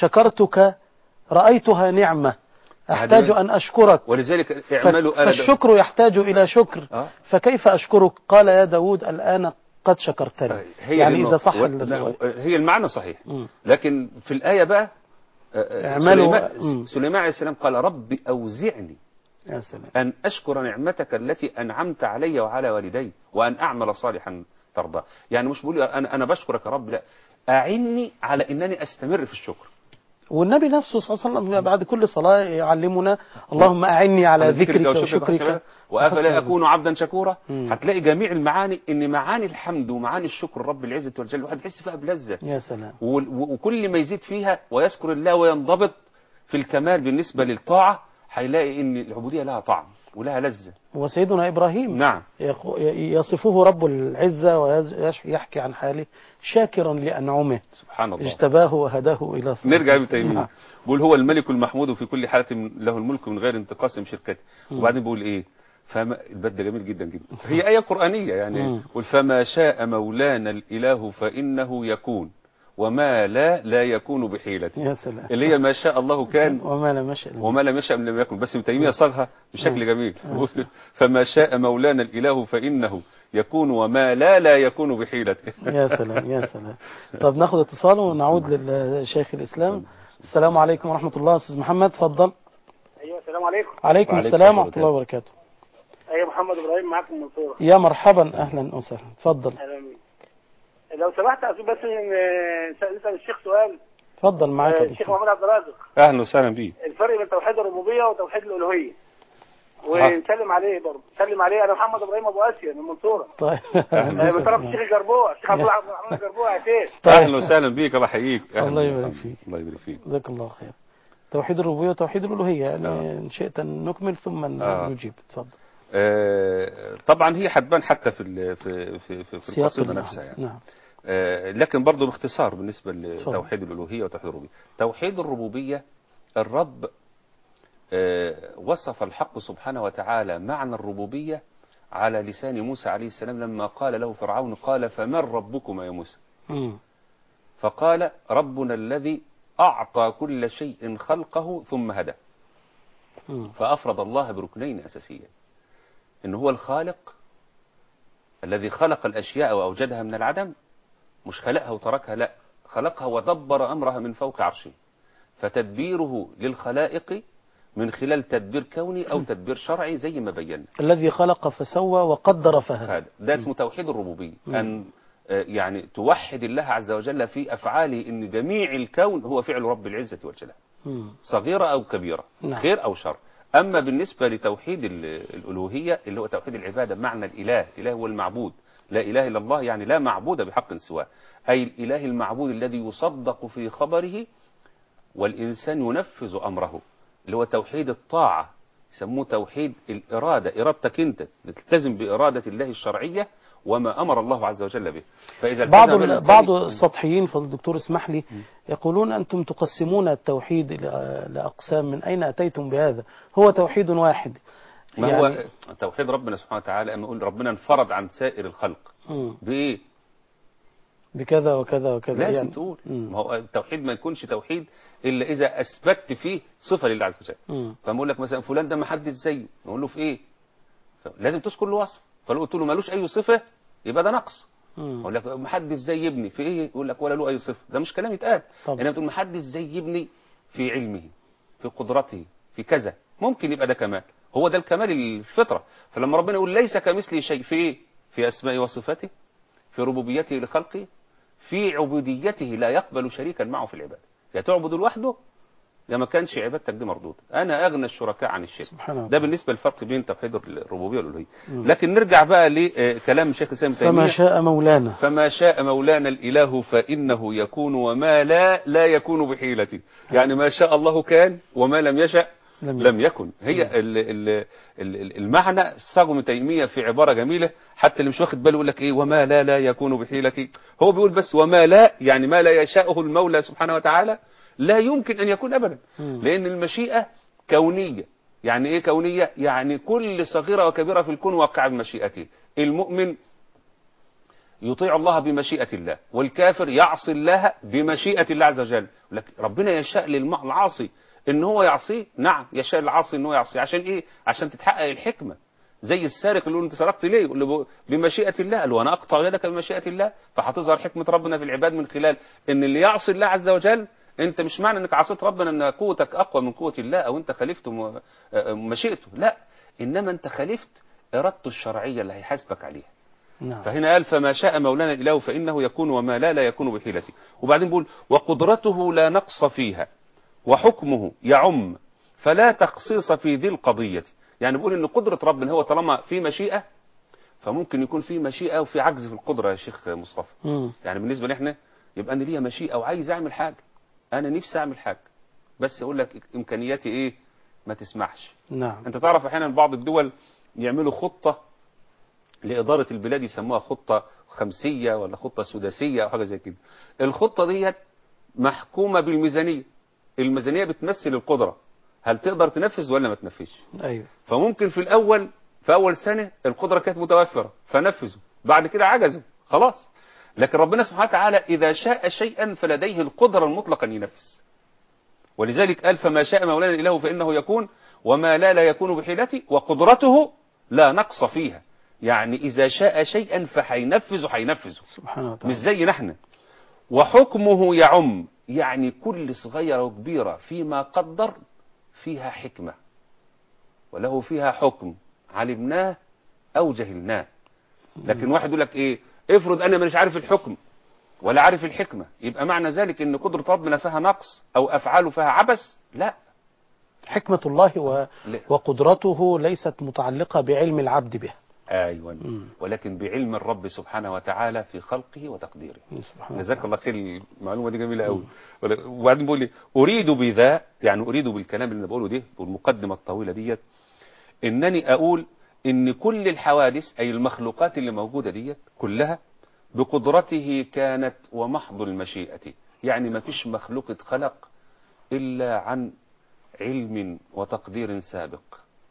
شكرتك رأيتها نعمة أحتاج هذه- أن أشكرك ولذلك ف- اعملوا أنا فالشكر يحتاج إلى شكر آه. فكيف أشكرك قال يا داود الآن قد شكرتني هي يعني دي إذا النقطة. صح و- الرواية. لا، هي المعنى صحيح مم. لكن في الآية بقى آه، آه، اعملوا- سليمان, مم. سليمان عليه السلام قال رب أوزعني يا سلام أن أشكر نعمتك التي أنعمت علي وعلى والدي وأن أعمل صالحا ترضى يعني مش بقول أنا أنا بشكرك يا رب لا أعني على أنني أستمر في الشكر والنبي نفسه صلى الله عليه وسلم بعد كل صلاة يعلمنا اللهم أعني على ذكرك وشكرك وافلا وحسن اكون عبدا شكورا مم. هتلاقي جميع المعاني ان معاني الحمد ومعاني الشكر رب العزه والجل الواحد يحس فيها بلذه يا سلام وال- و- وكل ما يزيد فيها ويذكر الله وينضبط في الكمال بالنسبه للطاعه هيلاقي ان العبوديه لها طعم ولها لذه وسيدنا إبراهيم نعم يخ- يصفه رب العزة ويحكي عن حاله شاكرا لأنعمه سبحان الله اجتباه وهداه إلى صراط نرجع ابن المستقيم. تيميه بيقول هو الملك المحمود في كل حاله له الملك من غير انتقاص من شركته وبعدين بيقول ايه فما البد ده جميل جدا جدا هي ايه قرانيه يعني مم. قل فما شاء مولانا الاله فانه يكون وما لا لا يكون بحيلته يا سلام اللي هي ما شاء الله كان وما لم يشأ لم وما لم يشاء لم يكن بس ابن تيميه صاغها بشكل جميل فما شاء مولانا الاله فانه يكون وما لا لا يكون بحيلته يا سلام يا سلام طب ناخد اتصال ونعود للشيخ الإسلام السلام عليكم ورحمة الله أستاذ محمد تفضل ايوه السلام عليكم عليكم وعليكم السلام السلام ورحمة الله وبركاته ايوه محمد ابراهيم معاكم من المنصوره يا مرحبا أهلا وسهلا تفضل اهلا بيك. لو سمحت أسأل بس إن- نسال الشيخ سؤال تفضل معاك آه، يا الشيخ دكتور. محمد عبد الرازق اهلا وسهلا بيك الفرق بين توحيد الربوبيه وتوحيد الالوهيه ونسلم عليه برضه سلم عليه انا محمد ابراهيم ابو اسيا من المنصوره طيب آه، بطرف الشيخ الجربوع الشيخ عبد الله عبد الرحمن الجربوع يا شيخ اهلا وسهلا بيك الله يحييك أهلاً الله يبارك وسهلاً. فيك. الله يبارك فيك جزاك الله خير توحيد الربوبية وتوحيد الألوهية يعني آه. إن شئت أن نكمل ثم آه. نجيب تفضل آه، طبعا هي هتبان حتى في ال- في في في, في سياق القصيده النحو. نفسها يعني نعم آه، لكن برضه باختصار بالنسبة اتفضل. لتوحيد الألوهية وتوحيد الربوبية توحيد الربوبية الرب آه، وصف الحق سبحانه وتعالى معنى الربوبية على لسان موسى عليه السلام لما قال له فرعون قال فمن ربكما يا موسى مم. فقال ربنا الذي أعطى كل شيء خلقه ثم هدى مم. فأفرض الله بركنين أساسيين إن هو الخالق الذي خلق الأشياء وأوجدها من العدم مش خلقها وتركها لا خلقها ودبر أمرها من فوق عرشه فتدبيره للخلائق من خلال تدبير كوني أو تدبير شرعي زي ما بينا الذي خلق فسوى وقدر فهدى هذا ده اسمه توحيد الربوبية مم. أن آه، يعني توحد الله عز وجل في أفعاله إن جميع الكون هو فعل رب العزة والجلال مم. صغيرة أو كبيرة نعم. خير أو شر أما بالنسبة لتوحيد ال- الألوهية اللي هو توحيد العبادة معنى الإله الإله هو المعبود لا إله إلا الله يعني لا معبود بحق سواه أي الإله المعبود الذي يصدق في خبره والإنسان ينفذ أمره اللي هو توحيد الطاعة يسموه توحيد الإرادة إرادتك أنت تلتزم بإرادة الله الشرعية وما أمر الله عز وجل به فإذا بعض التزم ال- الإنسان- بعض السطحيين فضل الدكتور اسمح لي يقولون أنتم تقسمون التوحيد إلى لأقسام من أين أتيتم بهذا هو توحيد واحد ما يعني هو توحيد ربنا سبحانه وتعالى أما يقول ربنا انفرد عن سائر الخلق مم. بإيه؟ بكذا وكذا وكذا لازم يعني تقول مم. ما هو التوحيد ما يكونش توحيد الا اذا اثبتت فيه صفه لله عز وجل مم. فما اقول لك مثلا فلان ده ما حدش زيه نقول له في ايه لازم تذكر له وصف فلو قلت له ملوش اي صفه يبقى ده نقص مم. اقول لك ما حدش زي ابني في ايه يقول لك ولا له اي صفه ده مش كلام يتقال طبعا. انما تقول ما حدش زي ابني في علمه في قدرته في كذا ممكن يبقى ده كمال هو ده الكمال الفطره فلما ربنا يقول ليس كمثلي شيء في ايه في اسمائه وصفاته في ربوبيته لخلقه في عبوديته لا يقبل شريكا معه في العبادة يا تعبد لوحده يا ما كانش عبادتك دي مردودة أنا أغنى الشركاء عن الشرك سبحانه ده وتعالى. بالنسبة للفرق بين توحيد الربوبية والألوهية لكن نرجع بقى لكلام الشيخ الإسلام ابن فما تيمية شاء مولانا فما شاء مولانا الإله فإنه يكون وما لا لا يكون بحيلته يعني ما شاء الله كان وما لم يشأ لم لم يكن هي ال ال ال المعنى صاغه ابن تيمية في عبارة جميلة حتى اللي مش واخد باله يقول لك ايه وما لا لا يكون بحيلتي هو بيقول بس وما لا يعني ما لا يشاءه المولى سبحانه وتعالى لا يمكن ان يكون ابدا مم. لان المشيئة كونية يعني ايه كونية يعني كل صغيرة وكبيرة في الكون واقعة بمشيئته المؤمن يطيع الله بمشيئة الله والكافر يعصي الله بمشيئة الله عز وجل لك ربنا يشاء للعاصي ان هو يعصيه نعم يشاء العاصي ان هو يعصيه عشان ايه عشان تتحقق الحكمة زي السارق اللي يقول انت سرقت ليه يقول له بمشيئة الله قال له انا اقطع يدك بمشيئة الله فهتظهر حكمة ربنا في العباد من خلال ان اللي يعصي الله عز وجل انت مش معنى انك عصيت ربنا ان قوتك اقوى من قوة الله او انت خالفت م- مشيئته لا انما انت خالفت ارادته الشرعية اللي هيحاسبك عليها نعم فهنا قال فما شاء مولانا الإله فإنه يكون وما لا لا يكون بحيلته وبعدين بيقول وقدرته لا نقص فيها وحكمه يعم فلا تخصيص في ذي القضية يعني بيقول إن قدرة ربنا هو طالما في مشيئة فممكن يكون في مشيئة وفي عجز في القدرة يا شيخ مصطفى مم. يعني بالنسبة لإحنا يبقى أنا ليا مشيئة وعايز أعمل حاجة أنا نفسي أعمل حاجة بس أقول لك إمكانياتي إيه ما تسمحش نعم انت تعرف احيانا بعض الدول يعملوا خطة لإدارة البلاد يسموها خطة خمسية ولا خطة سداسية أو حاجة زي كده الخطة ديت محكومة بالميزانية الميزانية بتمثل القدرة هل تقدر تنفذ ولا ما تنفذش أيوه فممكن في الأول في أول سنة القدرة كانت متوفرة فنفذوا بعد كده عجزوا خلاص لكن ربنا سبحانه وتعالى إذا شاء شيئا فلديه القدرة المطلقة أن ينفذ ولذلك قال فما شاء مولانا الإله فإنه يكون وما لا لا يكون بحيلته وقدرته لا نقص فيها يعني إذا شاء شيئا فحينفذ حينفذه سبحانه مش وتعالى زي نحن وحكمه يعم يعني كل صغيرة وكبيرة فيما قدر فيها حكمة وله فيها حكم علمناه أو جهلناه لكن واحد يقول لك إيه افرض أنا مش عارف الحكم ولا عارف الحكمة يبقى معنى ذلك ان قدرة ربنا فيها نقص او افعاله فيها عبث لا حكمة الله و... لا. وقدرته ليست متعلقة بعلم العبد بها ايوه مم. ولكن بعلم الرب سبحانه وتعالى في خلقه وتقديره سبحان جزاك الله خير المعلومه دي جميله قوي وبعدين بيقول لي اريد بذا يعني اريد بالكلام اللي انا بقوله ده والمقدمه الطويله ديت انني اقول ان كل الحوادث اي المخلوقات اللي موجوده ديت كلها بقدرته كانت ومحض المشيئه يعني ما فيش مخلوق اتخلق الا عن علم وتقدير سابق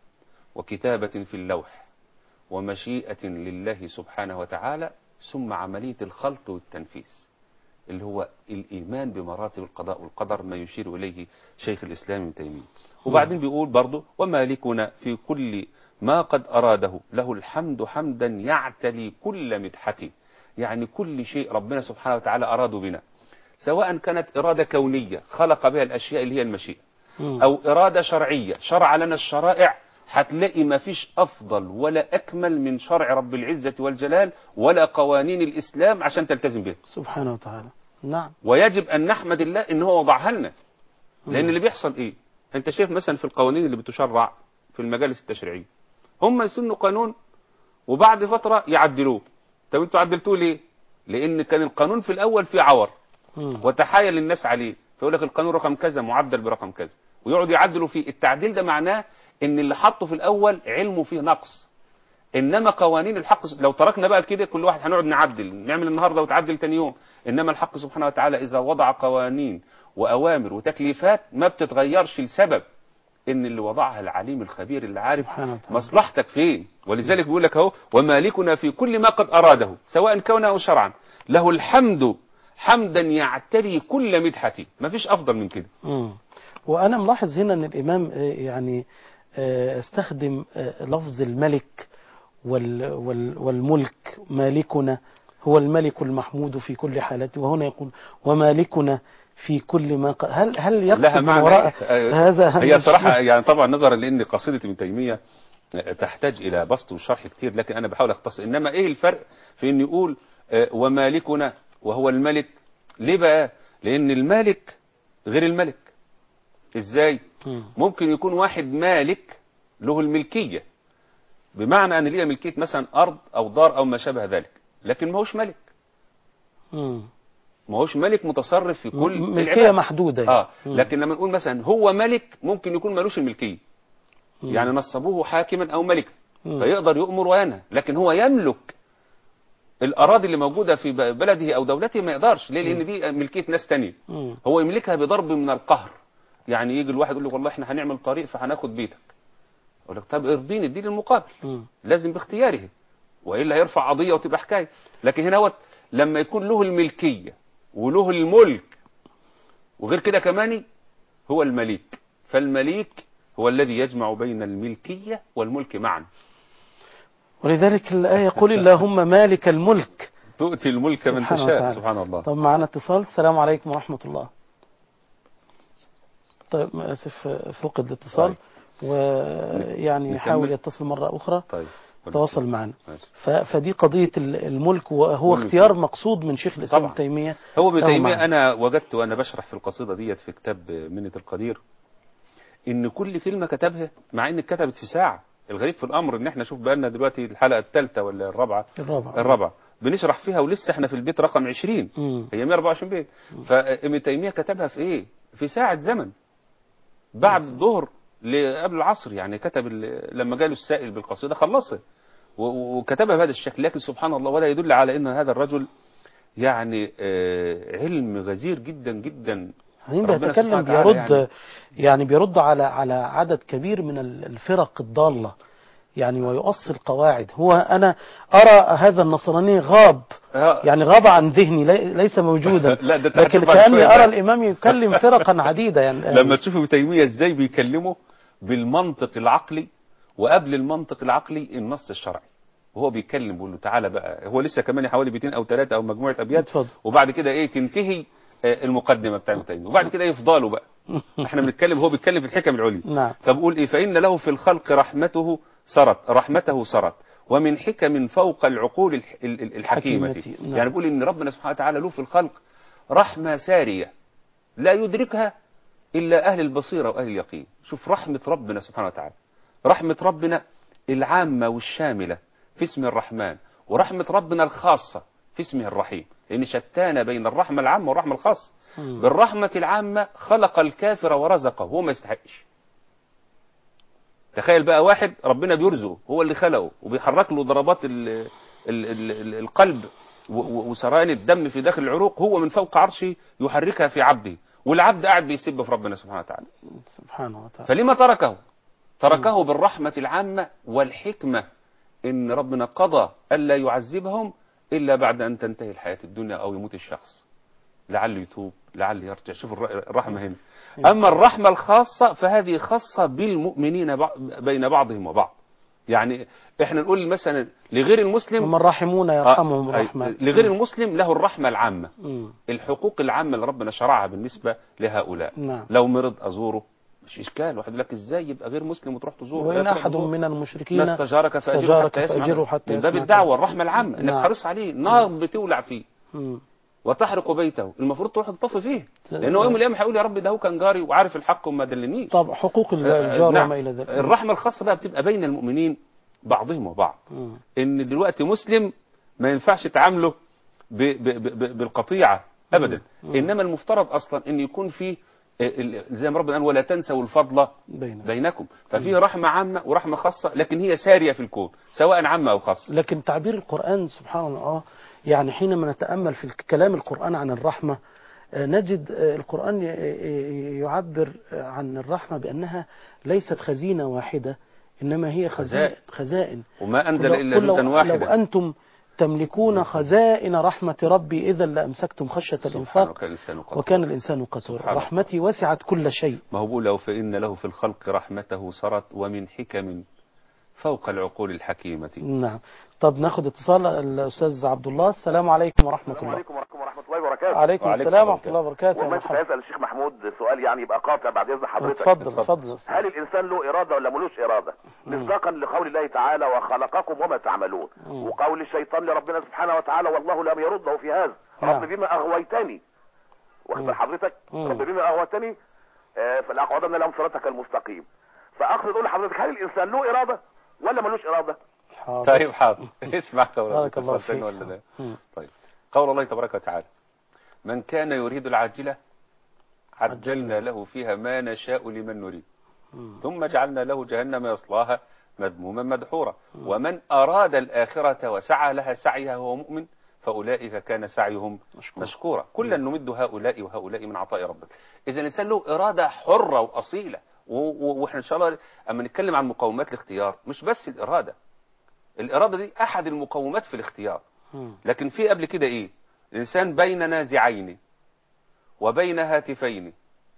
وكتابه في اللوح ومشيئه لله سبحانه وتعالى ثم عمليه الخلق والتنفيذ اللي هو الإيمان بمراتب القضاء والقدر ما يشير إليه شيخ الإسلام ابن تيمية وبعدين بيقول برضه ومالكنا في كل ما قد أراده له الحمد حمدا يعتلي كل مدحته يعني كل شيء ربنا سبحانه وتعالى أراده بنا سواء كانت إرادة كونية خلق بها الأشياء اللي هي المشيئة مم. أو إرادة شرعية شرع لنا الشرائع هتلاقي ما فيش أفضل ولا أكمل من شرع رب العزة والجلال ولا قوانين الإسلام عشان تلتزم بها سبحانه وتعالى نعم ويجب أن نحمد الله إن هو وضعها لنا لأن اللي بيحصل إيه أنت شايف مثلا في القوانين اللي بتشرع في المجالس التشريعية هم يسنوا قانون وبعد فترة يعدلوه طب انتوا عدلتوه ليه لأن كان القانون في الأول فيه عور مم. وتحايل الناس عليه فيقول لك القانون رقم كذا معدل برقم كذا ويقعدوا يعدلوا فيه التعديل ده معناه ان اللي حطه في الاول علمه فيه نقص انما قوانين الحق لو تركنا بقى كده كل واحد هنقعد نعدل نعمل النهارده وتعدل تاني يوم انما الحق سبحانه وتعالى اذا وضع قوانين واوامر وتكليفات ما بتتغيرش لسبب ان اللي وضعها العليم الخبير اللي عارف سبحانه وتعالى. مصلحتك فين ولذلك بيقول لك اهو ومالكنا في كل ما قد اراده سواء كونه او شرعا له الحمد حمدا يعتري كل مدحته ما فيش افضل من كده مم. وأنا ملاحظ هنا أن الإمام آه، يعني آه، استخدم آه، لفظ الملك وال وال والملك مالكنا هو الملك المحمود في كل حالته وهنا يقول ومالكنا في كل ما ق... هل هل لها يقصد من معنى وراء إيه؟ هذا هي صراحة يعني طبعا نظرا لأن قصيدة ابن تيمية تحتاج إلى بسط وشرح كتير لكن أنا بحاول أختصر إنما إيه الفرق في إن يقول آه، ومالكنا وهو الملك ليه بقى لأن المالك غير الملك إزاي مم. ممكن يكون واحد مالك له الملكية بمعنى أن ليه ملكية مثلا أرض أو دار أو ما شابه ذلك لكن ما هوش ملك مم. ما هوش ملك متصرف في كل م- ملكية العباد. محدودة يعني. اه مم. لكن لما نقول مثلا هو ملك ممكن يكون ملوش الملكيه مم. يعني نصبوه حاكما او ملكا مم. فيقدر يؤمر وينهى لكن هو يملك الاراضي اللي موجوده في ب- بلده او دولته ما يقدرش ليه لان دي ملكيه ناس تانية مم. هو يملكها بضرب من القهر يعني يجي الواحد يقول له والله احنا هنعمل طريق فهناخد بيتك اقول لك طب ارضيني اديني المقابل مم. لازم باختياره والا هيرفع قضيه وتبقى حكايه لكن هنا هو لما يكون له الملكيه وله الملك وغير كده كمان هو المليك فالمليك هو الذي يجمع بين الملكيه والملك معا ولذلك الآية قل اللهم مالك الملك تؤتي الملك من سبحانه تشاء وتعالى. سبحان الله طب معنا اتصال السلام عليكم ورحمة الله طيب ما أسف فقد الاتصال ويعني نكمل؟ يحاول يتصل مرة أخرى طيب تواصل معنا ماشي. ف- فدي قضية ال- الملك وهو الملك. اختيار مقصود من شيخ الإسلام طبعا. ابن تيمية هو ابن له تيمية معنى. أنا وجدت وأنا بشرح في القصيدة ديت في كتاب منة القدير إن كل كلمة كتبها مع إن اتكتبت في ساعة الغريب في الأمر إن إحنا شوف بقالنا دلوقتي الحلقة الثالثة ولا الرابعة الرابع الرابعة بنشرح فيها ولسه إحنا في البيت رقم 20 مم. هي 124 بيت فابن تيمية كتبها في إيه؟ في ساعة زمن بعد الظهر ل- قبل العصر يعني كتب ال- لما جاله السائل بالقصيدة خلصها و- و- وكتبها بهذا الشكل لكن سبحان الله ولا يدل على أن هذا الرجل يعني آه، علم غزير جدا جدا بعدين ربنا بيتكلم سبحانه وتعالى بيرد يعني- يعني, بيرد على على عدد كبير من ال- الفرق الضالة يعني ويؤصل قواعد هو أنا أرى هذا النصراني غاب آه، يعني غاب عن ذهني لي- ليس موجودا لا، ده لكن تحسب بعد كأني شوية أرى بقى. الإمام يكلم فرقا عديدة يعني لما تشوفوا ابن تيمية ازاي بيكلمه بالمنطق العقلي وقبل المنطق العقلي النص الشرعي وهو بيتكلم بيقول له تعالى بقى هو لسه كمان حوالي بيتين او ثلاثه او مجموعه ابيات اتفضل. وبعد كده ايه تنتهي آه، المقدمه بتاع ابن تيميه وبعد كده يفضلوا بقى احنا بنتكلم هو بيتكلم في الحكم العليا نعم فبقول ايه فان له في الخلق رحمته سرت رحمته سرت ومن حكم فوق العقول الح- ال- ال- الحكيمه حكيمة، نعم. يعني بيقول ان ربنا سبحانه وتعالى له في الخلق رحمه ساريه لا يدركها إلا أهل البصيرة وأهل اليقين شوف رحمة ربنا سبحانه وتعالى رحمة ربنا العامة والشاملة في اسم الرحمن ورحمة ربنا الخاصة في اسمه الرحيم لأن شتان بين الرحمة العامة والرحمة الخاصة مم. بالرحمة العامة خلق الكافر ورزقه هو ما يستحقش تخيل بقى واحد ربنا بيرزقه هو اللي خلقه وبيحرك له ضربات ال ال ال ال القلب و- و- وسريان الدم في داخل العروق هو من فوق عرشه يحركها في عبده والعبد قاعد بيسب في ربنا سبحانه وتعالى سبحانه وتعالى فلما تركه تركه بالرحمة العامة والحكمة إن ربنا قضى ألا يعذبهم إلا بعد أن تنتهي الحياة الدنيا أو يموت الشخص لعله يتوب لعله يرجع شوف الر- الرحمة هنا أما الرحمة الخاصة فهذه خاصة بالمؤمنين بع- بين بعضهم وبعض يعني احنا نقول مثلا لغير المسلم هم الراحمون يرحمهم آه، الرحمن أي- لغير المسلم له الرحمة العامة مم. الحقوق العامة اللي ربنا شرعها بالنسبة لهؤلاء نعم لو مرض أزوره مش إشكال واحد يقول لك إزاي يبقى غير مسلم وتروح تزوره وإن لا تروح أحد تزوره. من المشركين ما استجارك فأجره استجارك حتى يسمع فأجره منه. حتى من باب يسمع الدعوة كلام. والرحمة العامة انك نعم. حريص عليه نار بتولع فيه مم. وتحرق بيته المفروض تروح تطفي فيه لانه يوم من الايام هيقول يا رب ده هو كان جاري وعارف الحق وما دلنيش طب حقوق ال- آه، الجار نعم. وما إلى ذلك الرحمة الخاصة بقى بتبقى بين المؤمنين بعضهم وبعض مم. ان دلوقتي مسلم ما ينفعش تعامله ب ب ب بالقطيعة ابدا مم. انما المفترض اصلا ان يكون في ال- زي ما ربنا قال ولا تنسوا الفضل بين بينكم ففي رحمة عامة ورحمة خاصة لكن هي سارية في الكون سواء عامة أو خاصة لكن تعبير القرآن سبحان الله يعني حينما نتأمل في كلام القرآن عن الرحمة آه، نجد آه، القرآن ي- ي- يعبر آه، عن الرحمة بأنها ليست خزينة واحدة إنما هي خزائن خزائن. خزائن وما أنزل لو- إلا قل لو- جزءا لو واحدا أنتم تملكون خزائن رحمة ربي إذا لأمسكتم خشية سبحانه الإنفاق وكان الإنسان قد وكان الإنسان قتورا سبحانه. رحمتي وسعت كل شيء ما هو بيقول له فإن له في الخلق رحمته سرت ومن حكم فوق العقول الحكيمة نعم طب ناخد اتصال الأستاذ عبد الله السلام عليكم ورحمة السلام الله عليكم ورحمة ورحمة الله وبركاته عليكم وعليكم السلام السلام ورحمة الله وبركاته والله يا كنت مرحبا. هسأل الشيخ محمود سؤال يعني يبقى قاطع بعد إذن حضرتك اتفضل اتفضل هل الإنسان له إرادة ولا ملوش إرادة مصداقا لقول الله تعالى وخلقكم وما تعملون مم. وقول الشيطان لربنا سبحانه وتعالى والله لم يرده في هذا نعم. رب بما أغويتني واخد مم. بال حضرتك مم. رب بما أغويتني آه، فلأقعدن لهم صراطك المستقيم فأقصد أقول لحضرتك هل الإنسان له إرادة ولا ملوش إرادة حاضر. طيب حاضر اسمع قول بارك الله اتصال تاني فيك ولا لا مم. طيب قول الله تبارك وتعالى من كان يريد العاجلة عجلنا له فيها ما نشاء لمن نريد مم. ثم جعلنا له جهنم يصلاها مذموما مدحورا ومن أراد الآخرة وسعى لها سعيها وهو مؤمن فأولئك كان سعيهم مشكور. مشكورا كلا نمد هؤلاء وهؤلاء من عطاء ربك إذا الإنسان له إرادة حرة وأصيلة و- و- وإحنا إن شاء الله أما نتكلم عن مقومات الاختيار مش بس الإرادة الإرادة دي أحد المقومات في الاختيار مم. لكن في قبل كده إيه الإنسان بين نازعين وبين هاتفين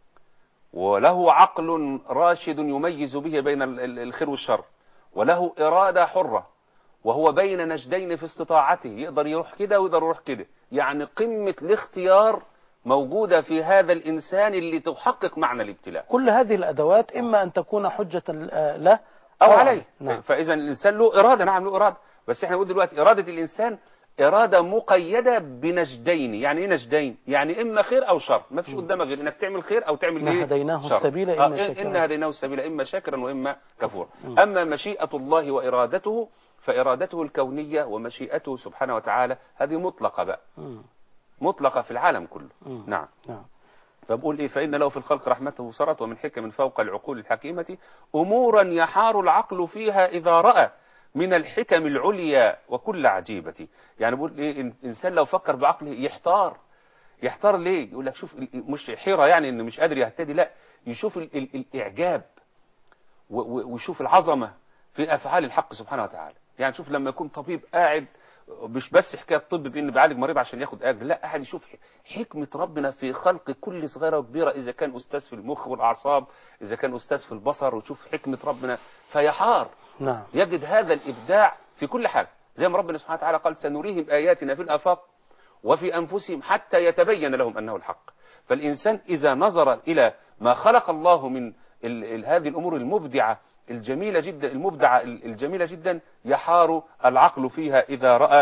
وله عقل راشد يميز به بين ال- ال- الخير والشر وله إرادة حرة وهو بين نجدين في استطاعته يقدر يروح كده ويقدر يروح كده يعني قمة الاختيار موجودة في هذا الإنسان اللي تحقق معنى الابتلاء كل هذه الأدوات إما أن تكون حجة آه، له أو عليه نعم فإذا الإنسان له إرادة نعم له إرادة بس احنا نقول دلوقتي إرادة الإنسان إرادة مقيدة بنجدين يعني إيه نجدين يعني إما خير أو شر ما فيش قدامك غير إنك تعمل خير أو تعمل إنا إيه هديناه شر. السبيل آه، إما إن- شاكرا. إنا هديناه السبيل إما شاكرا وإما كفورا مم. أما مشيئة الله وإرادته فإرادته الكونية ومشيئته سبحانه وتعالى هذه مطلقة بقى مم. مطلقة في العالم كله مم. نعم نعم فبقول إيه فإن له في الخلق رحمته سرت ومن حكم فوق العقول الحكيمة أمورا يحار العقل فيها إذا رأى من الحكم العليا وكل عجيبة يعني بقول إيه إن- إنسان لو فكر بعقله يحتار يحتار ليه يقول لك شوف ال- مش حيرة يعني إنه مش قادر يهتدي لا يشوف ال ال الإعجاب و- و- ويشوف العظمة في أفعال الحق سبحانه وتعالى يعني شوف لما يكون طبيب قاعد مش بس حكاية طب بإن بيعالج مريض عشان ياخد أجر لا قاعد يشوف حكمة ربنا في خلق كل صغيرة وكبيرة إذا كان أستاذ في المخ والأعصاب إذا كان أستاذ في البصر ويشوف حكمة ربنا فيحار نعم يجد هذا الإبداع في كل حاجة زي ما ربنا سبحانه وتعالى قال سنريهم آياتنا في الآفاق وفي أنفسهم حتى يتبين لهم أنه الحق فالإنسان إذا نظر إلى ما خلق الله من ال ال هذه الأمور المبدعة الجميلة جدا المبدعة ال- الجميلة جدا يحار العقل فيها إذا رأى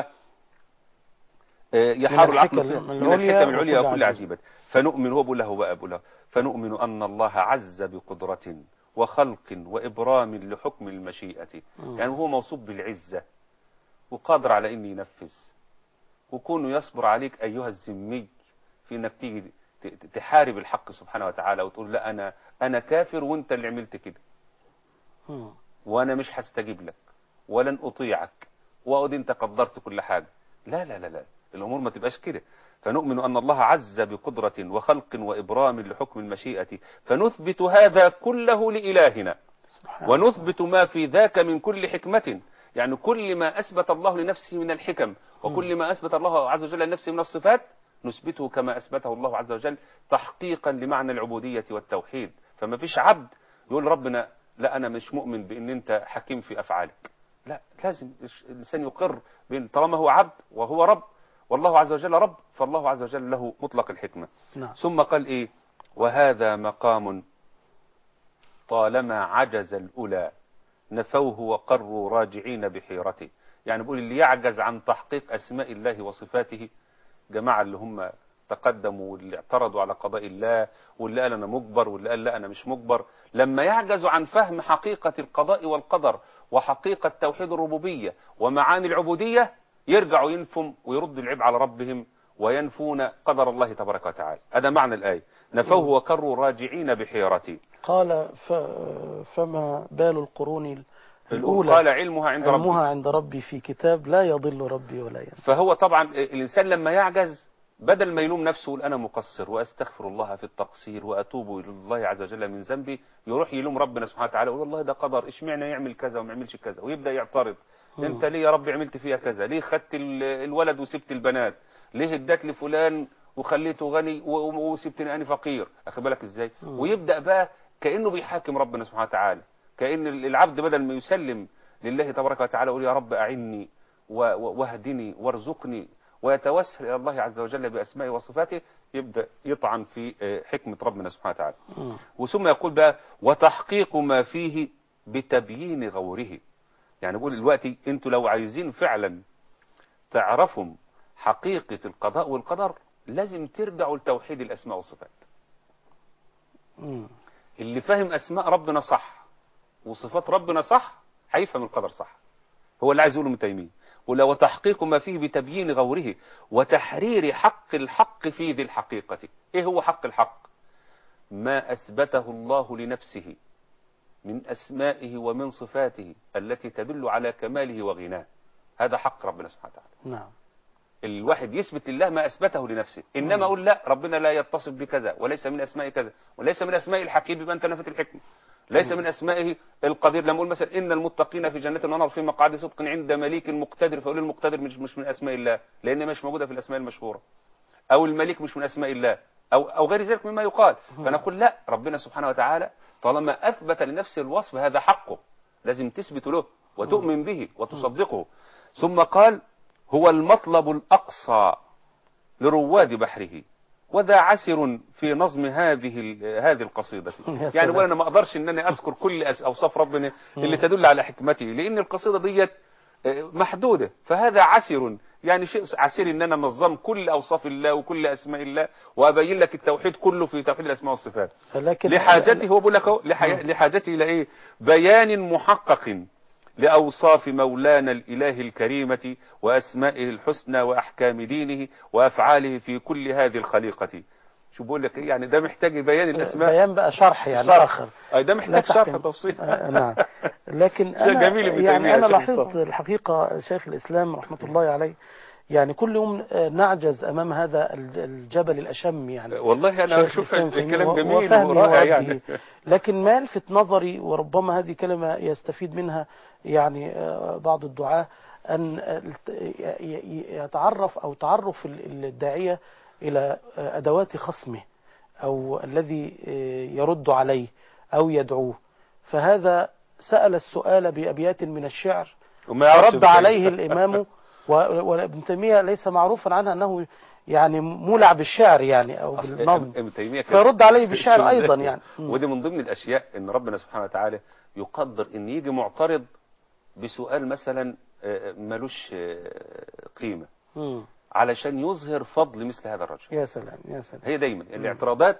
آه، يحار من العقل الحكم فيها من العليا الحكم العليا وكل وكل عجيب. عجيبة فنؤمن هو بقول له بقى بقول له فنؤمن أن الله عز بقدرة وخلق وإبرام لحكم المشيئة يعني هو موصوف بالعزة وقادر على أن ينفذ وكونه يصبر عليك أيها الذمي في أنك تيجي ت- ت- تحارب الحق سبحانه وتعالى وتقول لا أنا أنا كافر وأنت اللي عملت كده مم. وانا مش هستجيب لك ولن اطيعك واقعد انت قدرت كل حاجه لا لا لا لا الامور ما تبقاش كده فنؤمن ان الله عز بقدره وخلق وابرام لحكم المشيئه فنثبت هذا كله لالهنا سبحان ونثبت ما في ذاك من كل حكمه يعني كل ما اثبت الله لنفسه من الحكم وكل ما اثبت الله عز وجل لنفسه من الصفات نثبته كما اثبته الله عز وجل تحقيقا لمعنى العبوديه والتوحيد فما فيش عبد يقول ربنا لا انا مش مؤمن بان انت حكيم في افعالك لا لازم الانسان يقر بان طالما هو عبد وهو رب والله عز وجل رب فالله عز وجل له مطلق الحكمه نعم ثم قال ايه وهذا مقام طالما عجز الاولى نفوه وقروا راجعين بحيرته يعني بيقول اللي يعجز عن تحقيق اسماء الله وصفاته جماعه اللي هم تقدموا واللي اعترضوا على قضاء الله واللي قال انا مجبر واللي قال لا انا مش مجبر لما يعجزوا عن فهم حقيقه القضاء والقدر وحقيقه توحيد الربوبيه ومعاني العبوديه يرجعوا ينفوا ويردوا العيب على ربهم وينفون قدر الله تبارك وتعالى هذا معنى الآية نفوه وكروا راجعين بحيرته قال ف... فما بال القرون الأولى الأولى قال علمها عند ربي علمها عند ربي في كتاب لا يضل ربي ولا ينسى فهو طبعا الإنسان لما يعجز بدل ما يلوم نفسه يقول أنا مقصر وأستغفر الله في التقصير وأتوب إلى الله عز وجل من ذنبي يروح يلوم ربنا سبحانه وتعالى يقول والله ده قدر اشمعنى يعمل كذا وما يعملش كذا ويبدأ يعترض انت ليه يا رب عملت فيها كذا ليه خدت ال- الولد وسبت البنات ليه اديت لفلان وخليته غني و- و- وسبتني انا فقير اخد بالك ازاي ويبدا بقى كانه بيحاكم ربنا سبحانه وتعالى كان ال- العبد بدل ما يسلم لله تبارك وتعالى يقول يا رب اعني و- و- واهدني وارزقني ويتوسل الى الله عز وجل باسمائه وصفاته يبدا يطعن في آه، حكمه ربنا سبحانه وتعالى مم. وثم يقول بقى وتحقيق ما فيه بتبيين غوره يعني بقول دلوقتي انتوا لو عايزين فعلا تعرفوا حقيقة القضاء والقدر لازم ترجعوا لتوحيد الأسماء والصفات مم. اللي فاهم أسماء ربنا صح وصفات ربنا صح هيفهم القدر صح هو اللي عايز يقوله ابن تيمية ولا وتحقيق ما فيه بتبيين غوره وتحرير حق الحق في ذي الحقيقة ايه هو حق الحق ما أثبته الله لنفسه من أسمائه ومن صفاته التي تدل على كماله وغناه هذا حق ربنا سبحانه وتعالى نعم الواحد يثبت لله ما أثبته لنفسه إنما أقول لا ربنا لا يتصف بكذا وليس من أسماء كذا وليس من أسماء الحكيم يبقى أنت نفت الحكمة ليس من أسمائه القدير لما أقول مثلا إن المتقين في جنة ونهر في مقعد صدق عند مليك مقتدر فأقول المقتدر مش مش من أسماء الله لأن مش موجودة في الأسماء المشهورة أو الملك مش من أسماء الله أو أو غير ذلك مما يقال فنقول لا ربنا سبحانه وتعالى طالما أثبت لنفسه الوصف هذا حقه لازم تثبت له وتؤمن به وتصدقه ثم قال هو المطلب الأقصى لرواد بحره وذا عسر في نظم هذه ال- هذه القصيدة يا يعني سلام. ولا انا ما اقدرش ان انا اذكر كل أس- اوصاف ربنا اللي تدل على حكمته لان القصيدة ديت آه، محدودة فهذا عسر يعني شيء عسير ان انا انظم كل اوصاف الله وكل اسماء الله وابين لك التوحيد كله في توحيد الاسماء والصفات لكن لحاجته هو بيقول لك اهو لحي- لحاجته الى ايه بيان محقق لأوصاف مولانا الإله الكريمة وأسمائه الحسنى وأحكام دينه وأفعاله في كل هذه الخليقة شو بقول لك إيه؟ يعني ده محتاج بيان الأسماء بيان بقى شرح يعني شرح. آخر أي ده لا محتاج شرح تحتم- تفصيل آه، نعم لكن شيء أنا جميل ابن يعني تيمية أنا شيخ لاحظت مصطفى. الحقيقة شيخ الإسلام رحمة الله عليه يعني كل يوم آه، نعجز أمام هذا الج- الجبل الأشم يعني والله أنا شيخ أشوف الإسلام تيمية الكلام و- جميل وفهمي ورائع ووجهي. يعني لكن ما يلفت نظري وربما هذه كلمة يستفيد منها يعني آه، بعض الدعاة أن الت- ي- ي- يتعرف أو تعرف ال- الداعية إلى آه، أدوات خصمه أو الذي آه، يرد عليه أو يدعوه فهذا سأل السؤال بأبيات من الشعر وما يعرفش فرد ابن عليه تيمية. الإمام و- وابن تيمية ليس معروفا عنه أنه يعني مولع بالشعر يعني أو أصل بالنظم ابن تيمية كان- فيرد عليه بالشعر شو أيضا ده؟ يعني مم. ودي من ضمن الأشياء إن ربنا سبحانه وتعالى يقدر إن يجي معترض بسؤال مثلا آه، ملوش آه، قيمة مم. علشان يظهر فضل مثل هذا الرجل يا سلام يا سلام هي دايما الاعتراضات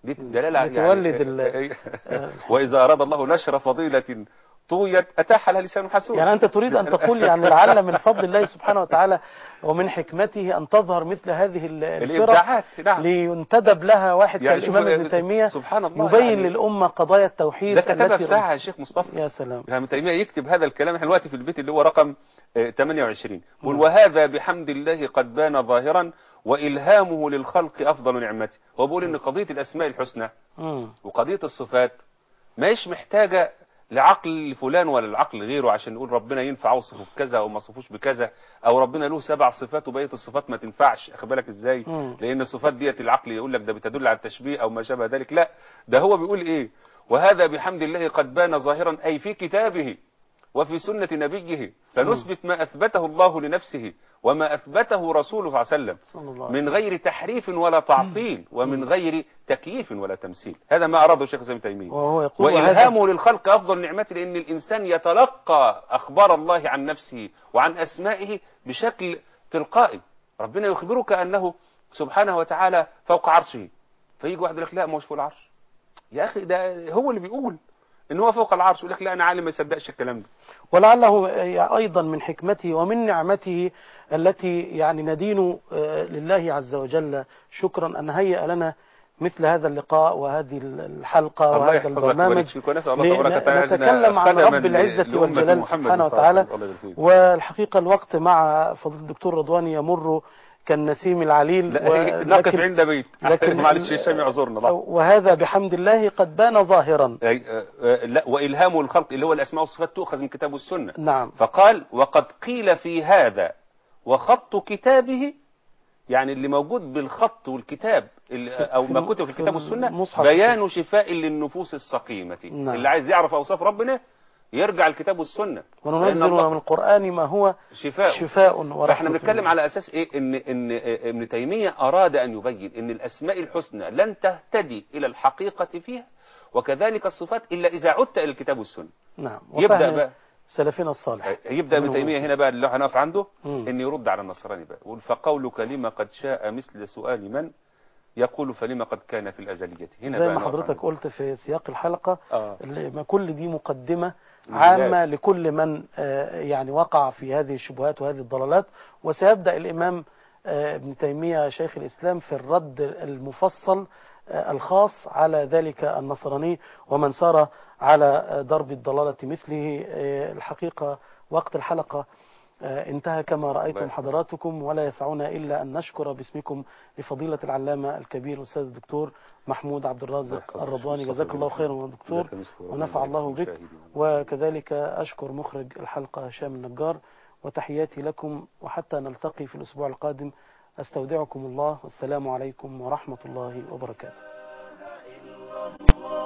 دي دلاله بتولد يعني ال- واذا اراد الله نشر فضيله طويت اتاح لها لسان حسود يعني أنت تريد أن تقول يعني لعل من فضل الله سبحانه وتعالى ومن حكمته أن تظهر مثل هذه ال- الفرق الابداعات نعم لينتدب لها واحد يعني كالإمام شوف- ابن تيمية سبحان الله يبين يعني للأمة قضايا التوحيد ده كتبها في التي- ساعه يا شيخ مصطفى يا سلام ابن تيميه يكتب هذا الكلام احنا دلوقتي في البيت اللي هو رقم آه، 28 يقول وهذا بحمد الله قد بان ظاهرا والهامه للخلق افضل نعمته هو بيقول ان قضيه الاسماء الحسنى مم. وقضيه الصفات ماهيش محتاجه لعقل فلان ولا لعقل غيره عشان نقول ربنا ينفع اوصفه بكذا او ما اوصفوش بكذا او ربنا له سبع صفات وبقيه الصفات ما تنفعش اخد بالك ازاي مم. لان الصفات ديت العقل يقول لك ده بتدل على التشبيه او ما شابه ذلك لا ده هو بيقول ايه وهذا بحمد الله قد بان ظاهرا اي في كتابه وفي سنة نبيه فنثبت ما أثبته الله لنفسه وما أثبته رسوله صلى الله عليه وسلم صلى الله عليه من غير تحريف ولا تعطيل ومن غير تكييف ولا تمثيل هذا ما أراده شيخ ابن تيمية وهو يقول وهذا وإلهامه للخلق أفضل نعمته لأن الإنسان يتلقى أخبار الله عن نفسه وعن أسمائه بشكل تلقائي ربنا يخبرك أنه سبحانه وتعالى فوق عرشه فيجي واحد يقول لك لا ما هوش فوق العرش يا أخي ده هو اللي بيقول إن هو فوق العرش يقول لك لا أنا عالم ما يصدقش الكلام ده ولعله أيضا من حكمته ومن نعمته التي يعني ندين آه، لله عز وجل شكرا أن هيأ لنا مثل هذا اللقاء وهذه الحلقة الله وهذا يحفظك ويبارك البرنامج فيك ونسأل الله تبارك وتعالى أن نتكلم عن خدما رب العزة لأمة والجلال محمد سبحانه صلى الله عليه وتعالى وسلم. الله يبارك فيك. والحقيقة الوقت مع فضيلة الدكتور رضوان يمر كالنسيم العليل لا هي- نقف عند بيت لكن معلش هشام يعذرنا الله. وهذا بحمد الله قد بان ظاهرا أي- آه، آه، لا وإلهامه الخلق اللي هو الأسماء والصفات تؤخذ من كتاب والسنة نعم فقال وقد قيل في هذا وخط كتابه يعني اللي موجود بالخط والكتاب اللي- او في ما الم- كتب في في الكتاب والسنه المصحف. بيان شفاء للنفوس السقيمه نعم. اللي عايز يعرف اوصاف ربنا يرجع الكتاب والسنه وننزل لأن الله من القرآن ما هو شفاء شفاء ورحمة فاحنا بنتكلم لله. على اساس ايه ان ان آه، ابن تيميه اراد ان يبين ان الاسماء الحسنى لن تهتدي الى الحقيقه فيها وكذلك الصفات الا اذا عدت الى الكتاب والسنه نعم يبدا وفهم بقى سلفنا الصالح يبدا ابن تيميه هنا بقى اللي هنقف عنده مم. ان يرد على النصراني بقى يقول فقولك لما قد شاء مثل سؤال من يقول فلما قد كان في الازليه هنا زي بقى ما نقف حضرتك عنده. قلت في سياق الحلقة اه اللي- ما كل دي مقدمة لله. عامة لكل من آه، يعني وقع في هذه الشبهات وهذه الضلالات وسيبدأ الإمام آه، ابن تيمية شيخ الإسلام في الرد المفصل آه، الخاص على ذلك النصراني ومن سار على آه، درب الضلالة مثله آه، الحقيقة وقت الحلقة آه، انتهى كما رأيتم الله يحفظك. حضراتكم ولا يسعنا إلا أن نشكر باسمكم لفضيلة العلامة الكبير الأستاذ الدكتور محمود عبد الرازق يحفظك. الرضواني مصطفى جزاك الله بن خيرا يا دكتور جزاك مسك ونفع وربنا الله يبارك في بك المشاهدين. وكذلك أشكر مخرج الحلقة هشام النجار وتحياتي لكم وحتى نلتقي في الأسبوع القادم أستودعكم الله والسلام عليكم ورحمة الله وبركاته